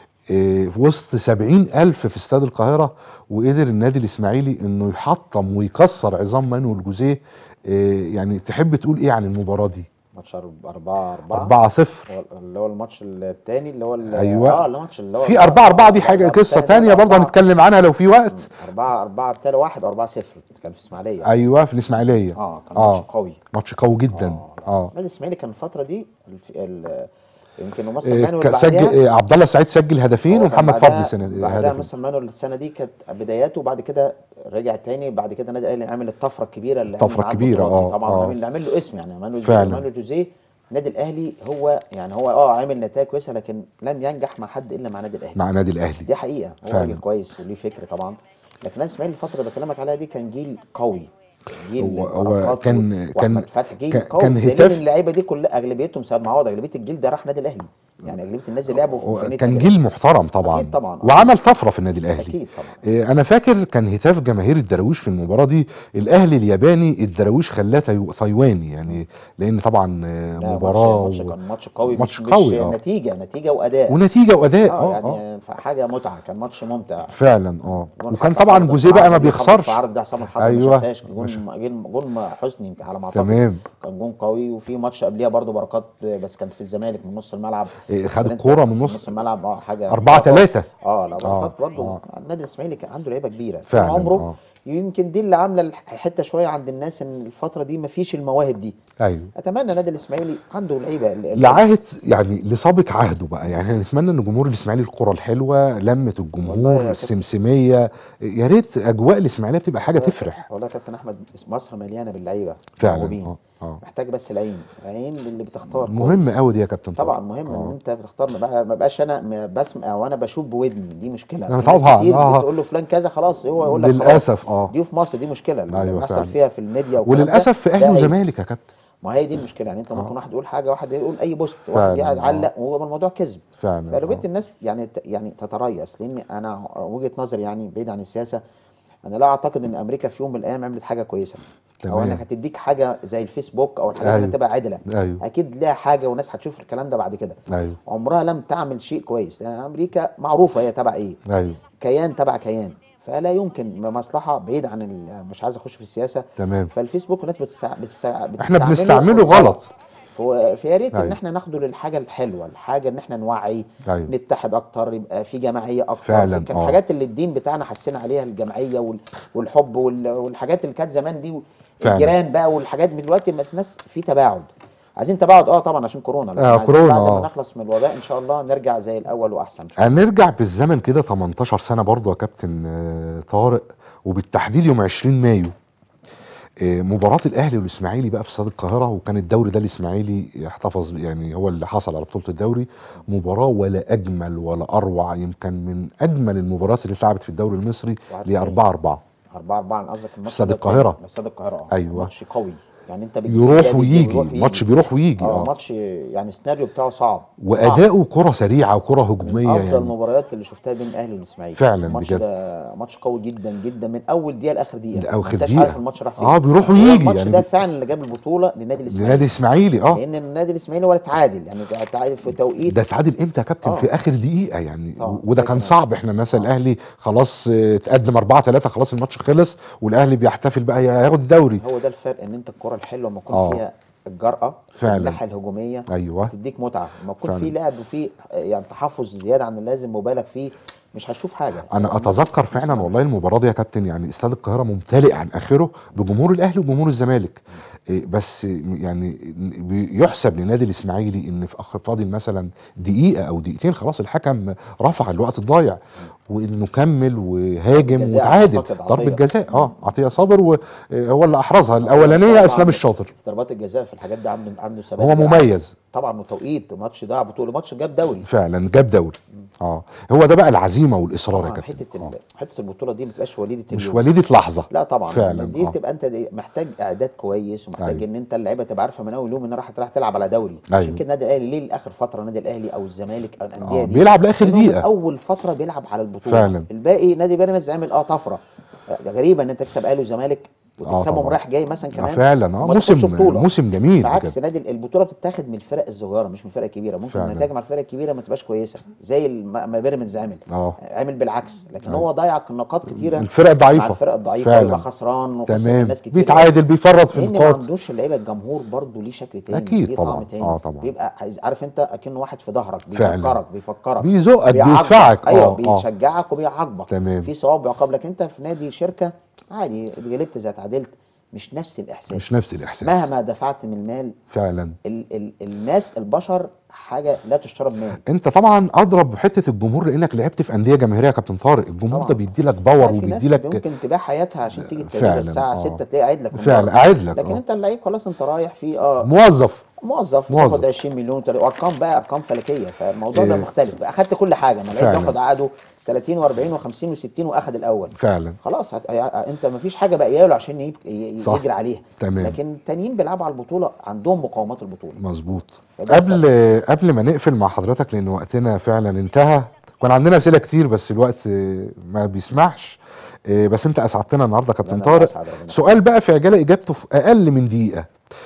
آه، في وسط سبعين ألف في استاد القاهرة وقدر النادي الإسماعيلي إنه يحطم ويكسر عظام مانويل جوزيه آه، يعني تحب تقول إيه عن المباراة دي؟ ماتش 4 4 4 0 اللي هو الماتش الثاني اللي هو ال- أيوة. اه الماتش اللي هو في 4 4 دي حاجة قصة تانية برضه هنتكلم عنها لو في وقت 4 4 ابتدى 1 4 0 كان في اسماعيليه أيوه في الإسماعيلية اه كان ماتش قوي ماتش قوي جدا اه اه النادي الاسماعيلي كان الفتره دي الف- ال- يمكن مصر آه، مانويل كان سجل بعدها آه، عبد الله السعيد سجل هدفين هو كان ومحمد بعدها- فضل سنة بعدها هدفين مستر مانويل السنه دي كانت بداياته وبعد كده رجع تاني بعد كده النادي الاهلي عامل الطفره الكبيره اللي الطفرة عامل معاه الكبيرة، البطولات دي. آه، طبعا آه. عامل عامل له اسم يعني مانويل فعلا. مانويل جوزيه النادي الاهلي هو يعني هو اه عامل نتائج كويسه لكن لم ينجح مع حد الا مع النادي الاهلي مع نادي الأهلي دي حقيقه هو فعلا. راجل كويس وليه فكر طبعا لكن النادي الاسماعيلي الفتره اللي بكلمك عليها دي كان جيل قوي جيل هو- هو بركات كان- و- كان- واحمد فتحي جيل كان- قوي كان بدليل هتاف- إن اللعيبه دي كلها اغلبيتهم سبب معوض اغلبيه الجيل ده راح النادي الاهلي يعني اغلبيه الناس اللي لعبوا في هو في كان نادي جيل محترم طبعا أكيد طبعاً. وعمل طفره في النادي الاهلي أكيد طبعاً. إيه، انا فاكر كان هتاف جماهير الدراويش في المباراه دي الاهلي الياباني الدراويش خلاه تايو- تايواني يعني لان طبعا آه، لا، مباراه ماتش و... كان ماتش قوي ماتش مش قوي، مش آه. نتيجه نتيجه واداء ونتيجه واداء اه اه يعني اه حاجه متعه كان ماتش ممتع فعلا اه جون وكان حتى طبعا عرض- جوزيه بقى عرض ما دي خبط بيخسرش في عرض ده عصام الحضري أيوة. ما شافهاش جون مش- جون جون حسني على ما اعتقد تمام. كان جون قوي وفي ماتش قبليها برضو بركات بس كانت في الزمالك من نص الملعب إيه، خد فرنسا الكورة من نص- الملعب اه حاجه أربعة بركات. تلاتة. اه لا بركات آه، برضو آه. النادي الاسماعيلي كان عنده لعيبه كبيره طول فعلاً، عمره آه. يمكن دي اللي عامله الحته شويه عند الناس ان الفتره دي ما فيش المواهب دي ايوه اتمنى النادي الاسماعيلي عنده لعيبه ال- ال- لعاهد يعني لسابق عهده بقى يعني احنا نتمنى ان جمهور الاسماعيلي الكره الحلوه لمه والله يا الجمهور كابتن. السمسميه يا ريت اجواء الاسماعيليه بتبقى حاجه تفرح والله يا كابتن احمد مصر مليانه باللعيبه فعلا موهوبين. اه اه محتاج بس العين العين اللي بتختار مهم كويس. قوي دي يا كابتن طبعا طارق. مهم ان آه. انت بتختار ما بقى- ما بقاش انا م- بسمع وانا بشوف بودني دي مشكله آه، في ناس طبعاً، كتير آه. بتقول له فلان كذا خلاص هو يقول لك خلاص. للاسف اه دي في مصر دي مشكله اللي أيوة بيحصل فعلا. فيها في الميديا والكلام ده، وللاسف في ده اهلي عيب. وزمالك يا كابتن ما هي دي المشكله يعني انت ممكن واحد يقول حاجه واحد يقول اي بوست فعلا، واحد قاعد آه. علق وهو الموضوع كذب فعلا فلو آه. الناس يعني ت- يعني تتريث لان انا وجهه نظري يعني بعيد عن السياسه انا لا اعتقد ان امريكا في يوم من الايام عملت حاجه كويسه او تمام. انك هتديك حاجه زي الفيسبوك او الحاجات أيوة. اللي تبقى عادله أيوة. اكيد لها حاجه وناس هتشوف الكلام ده بعد كده ايوه عمرها لم تعمل شيء كويس لان امريكا معروفه هي تبع ايه ايوه كيان تبع كيان فلا يمكن مصلحه بعيد عن ال- مش عايز اخش في السياسه تمام فالفيسبوك الناس بتستع... بتستع... احنا بنستعمله غلط فهو- فيا ريت ان أيوة. احنا ناخده للحاجه الحلوه الحاجه ان احنا نوعي أيوة. نتحد اكتر يبقى في جماعيه اكتر فعلاً، كان آه. الحاجات اللي الدين بتاعنا حسينا عليها الجمعيه وال... والحب وال... والحاجات اللي كانت زمان دي فعلاً. الجيران بقى والحاجات من دلوقتي ما الناس في تباعد عايزين تباعد اه طبعا عشان كورونا لكن آه، عايزين كورونا، بعد آه. ما نخلص من الوباء ان شاء الله نرجع زي الاول واحسن إن شاء الله. هنرجع بالزمن كده 18 سنه برضه يا كابتن آه، طارق وبالتحديد يوم 20 مايو آه، مباراة الأهلي والإسماعيلي بقى في استاد القاهرة وكان الدوري ده الإسماعيلي احتفظ يعني هو اللي حصل على بطولة الدوري مباراة ولا أجمل ولا أروع يمكن من أجمل المباريات اللي اتلعبت في الدوري المصري واحد ل 4 4 4 4 انا قصدك الماتش استاد ده القاهرة. كان- استاد القاهره اه أيوة. ماتش قوي يعني انت بتجيب يروح ده ويجي بيروح ماتش بيروح ويجي اه اه ماتش يعني السيناريو بتاعه صعب صعب. وأداؤه كرة سريعة وكرة من هجومية افضل يعني المباريات اللي شفتها بين الاهلي والاسماعيلي فعلا الماتش بجد. ده ماتش قوي جدا جدا من اول دقيقه لاخر دقيقه لآخر ما انتش دقيقة. عارف الماتش راح فين آه، بيروح هو ويجي الماتش يعني ده بي- فعلا اللي جاب البطوله للنادي الاسماعيلي لنادي إسماعيلي اه لان النادي الاسماعيلي هو اللي اتعادل يعني اتعادل في توقيت ده اتعادل امتى يا كابتن آه. في اخر دقيقه يعني طبعا. وده كان فاكر. صعب احنا مثلا الاهلي خلاص اه، اتقدم 4 3 خلاص الماتش خلص والاهلي بيحتفل بقى هياخد الدوري هو ده الفرق ان انت الكره الحلوه لما يكون آه. فيها الجرأه في فعلا. الناحيه الهجوميه ايوه تديك متعه لما يكون فعلا. في لعب وفي يعني تحفظ زياده عن اللازم مبالغ فيه مش هتشوف حاجه انا اتذكر فعلا والله المباراه دي يا كابتن يعني استاد القاهره ممتلئ عن اخره بجمهور الاهلي وجمهور الزمالك إيه، بس يعني يحسب لنادي الاسماعيلي ان في اخر فاضل مثلا دقيقه او دقيقتين خلاص الحكم رفع الوقت الضايع وانه كمل وهاجم جزاء وتعادل أعتقد ضربه عطية. جزاء اه عطيه صابر وهو اللي احرزها الاولانيه طبعاً اسلام الشاطر في ضربات الجزاء في الحاجات دي عنده عنده ثبات هو بيلعب. مميز طبعا وتوقيت ماتش ضاع بطوله ماتش جاب دوري فعلا جاب دوري اه هو ده بقى العزيمه والاصرار يا طبعاً كابتن حته آه. ال- حته البطوله دي ما بتبقاش وليده مش اليوم. وليده لحظه لا طبعا فعلا دي آه. بتبقى انت دي محتاج اعداد كويس ومحتاج أيوة. ان انت اللعيبه تبقى عارفه من اول يوم ان راح راح تلعب على دوري أيوة. عشان كده النادي الاهلي ليه لاخر فتره النادي الاهلي او الزمالك او الانديه آه، دي بيلعب لآخر لأن هو من دقيقة. اول فتره بيلعب على البطوله فعلا. الباقي نادي بيراميدز عامل اه طفره غريبه ان انت تكسب اهلي وزمالك وتكسبهم طبعاً. رايح جاي مثلا آه كمان فعلا اه وما تاخدش موسم بطولة. موسم جميل بالعكس بجد. نادي البطوله بتتاخد من الفرق الصغيره مش من الفرق الكبيره ممكن فعلا. النتائج مع الفرق الكبيره ما تبقاش كويسه زي الم- ما بيراميدز عمل اه عمل بالعكس لكن هو ضيع نقاط كتيره الفرق الضعيفة. مع الفرق الضعيفه فعلا. ويبقى خسران وخسر تمام ناس كتير بيتعادل بيفرط في لان ما النقاط عندوش اللعيبه الجمهور برضه ليه شكل تاني أكيد ليه طبعاً. طعم تاني آه طبعاً. بيبقى عايز- عارف انت اكنه واحد في ظهرك فعلا. بيفكرك بيفكرك بيزقك بيعاقبك. بيدفعك ايوه اه اه بيشجعك وبيعاقبك تمام. في صواب بيعاقب لك انت في نادي شركه عادي غلبت زي اتعادلت مش نفس الاحساس مش نفس الاحساس مهما دفعت من المال فعلا ال ال الناس البشر حاجه لا تشترى بمال انت طبعا اضرب بحته الجمهور لانك لعبت في انديه جماهيريه يا كابتن طارق الجمهور طبعاً. ده بيدي لك لا، باور في وبيدي ناس لك ممكن تبيع حياتها عشان تيجي التدريب فعلاً، الساعه آه. 6 تلاقي قاعد لك من فعلا بره. قاعد لك لكن آه. انت اللعيب خلاص انت رايح في اه موظف موظف موظف. بياخد 20 مليون وتل- وارقام بقى ارقام فلكيه فالموضوع ده إيه. مختلف بقى اخدت كل حاجه ما لقيت فعلاً. باخد عقده 30 و40 و50 و60 واخد الاول فعلا خلاص هت... انت ما فيش حاجه باقيه له عشان يب... ي... صح. يجري عليها تمام. لكن التانيين بيلعبوا على البطوله عندهم مقاومات البطوله مظبوط فده قبل قبل ما نقفل مع حضرتك لان وقتنا فعلا انتهى كان عندنا اسئله كتير بس الوقت آه، ما بيسمحش آه، بس انت اسعدتنا النهارده يا كابتن أنا طارق أسعد ربنا. سؤال بقى في عجاله اجابته في اقل من دقيقه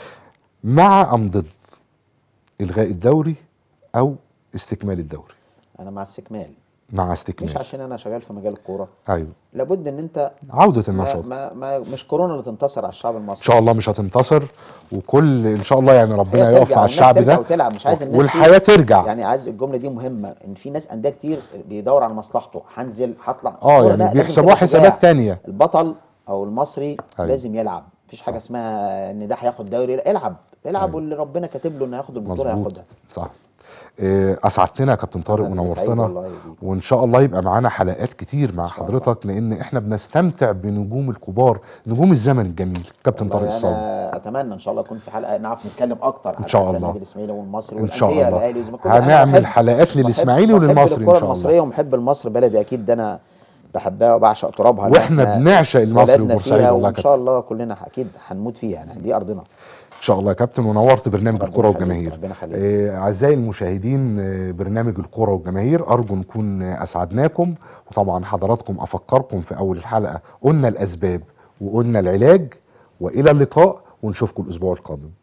مع ام ضد الغاء الدوري او استكمال الدوري انا مع استكمال مع مش استكمال عشان انا شغال في مجال الكوره ايوه لابد ان انت عوده ما النشاط ما ما مش كورونا اللي تنتصر على الشعب ان المصري شاء الله مش هتنتصر وكل ان شاء الله يعني ربنا هي يقف ترجع مع والناس الشعب ترجع ده وتلعب مش عايز الناس والحياه ترجع يعني عايز الجمله دي مهمه ان في ناس انديه كتير بيدور على مصلحته هنزل هطلع اه الكورة يعني لا، لازم بيحسبوها تبقى شجاع. حسابات تانية البطل او المصري أيوة. لازم يلعب مفيش حاجه اسمها ان ده هياخد دوري لا العب العب أيوة. واللي ربنا كاتب له انه ياخد البطوله مظبوط هياخدها صح إيه، اسعدتنا يا كابتن طارق أنا اللي سعيد ونورتنا والله بيك. وان شاء الله يبقى معانا حلقات كتير مع إن شاء حضرتك لان احنا بنستمتع بنجوم الكبار نجوم الزمن الجميل كابتن والله طارق الصاوي انا اتمنى ان شاء الله يكون في حلقه نعرف نتكلم اكتر إن شاء الله. النادي الاسماعيلي والمصري إن شاء والأندية، الله. الأهلي والزمالك. كل- أنا هنعمل بحب- حلقات بحب- للإسماعيلي بحب وللمصري إن الكره شاء الله. المصريه ومحب المصر بلدي اكيد ده انا بحبها وبعشق ترابها لأن واحنا إحنا بنعشق المصري اتولدنا والبورسعيد فيها والله يا وان شاء كابتن الله كلنا اكيد هنموت فيها يعني دي ارضنا ان شاء الله يا كابتن ونورت برنامج ربنا الكره يخليك، والجماهير ربنا يخليك. إيه، اعزائي المشاهدين آه، برنامج الكره والجماهير ارجو نكون آه، اسعدناكم وطبعا حضراتكم افكركم في اول الحلقه قلنا الاسباب وقلنا العلاج والى اللقاء ونشوفكم الاسبوع القادم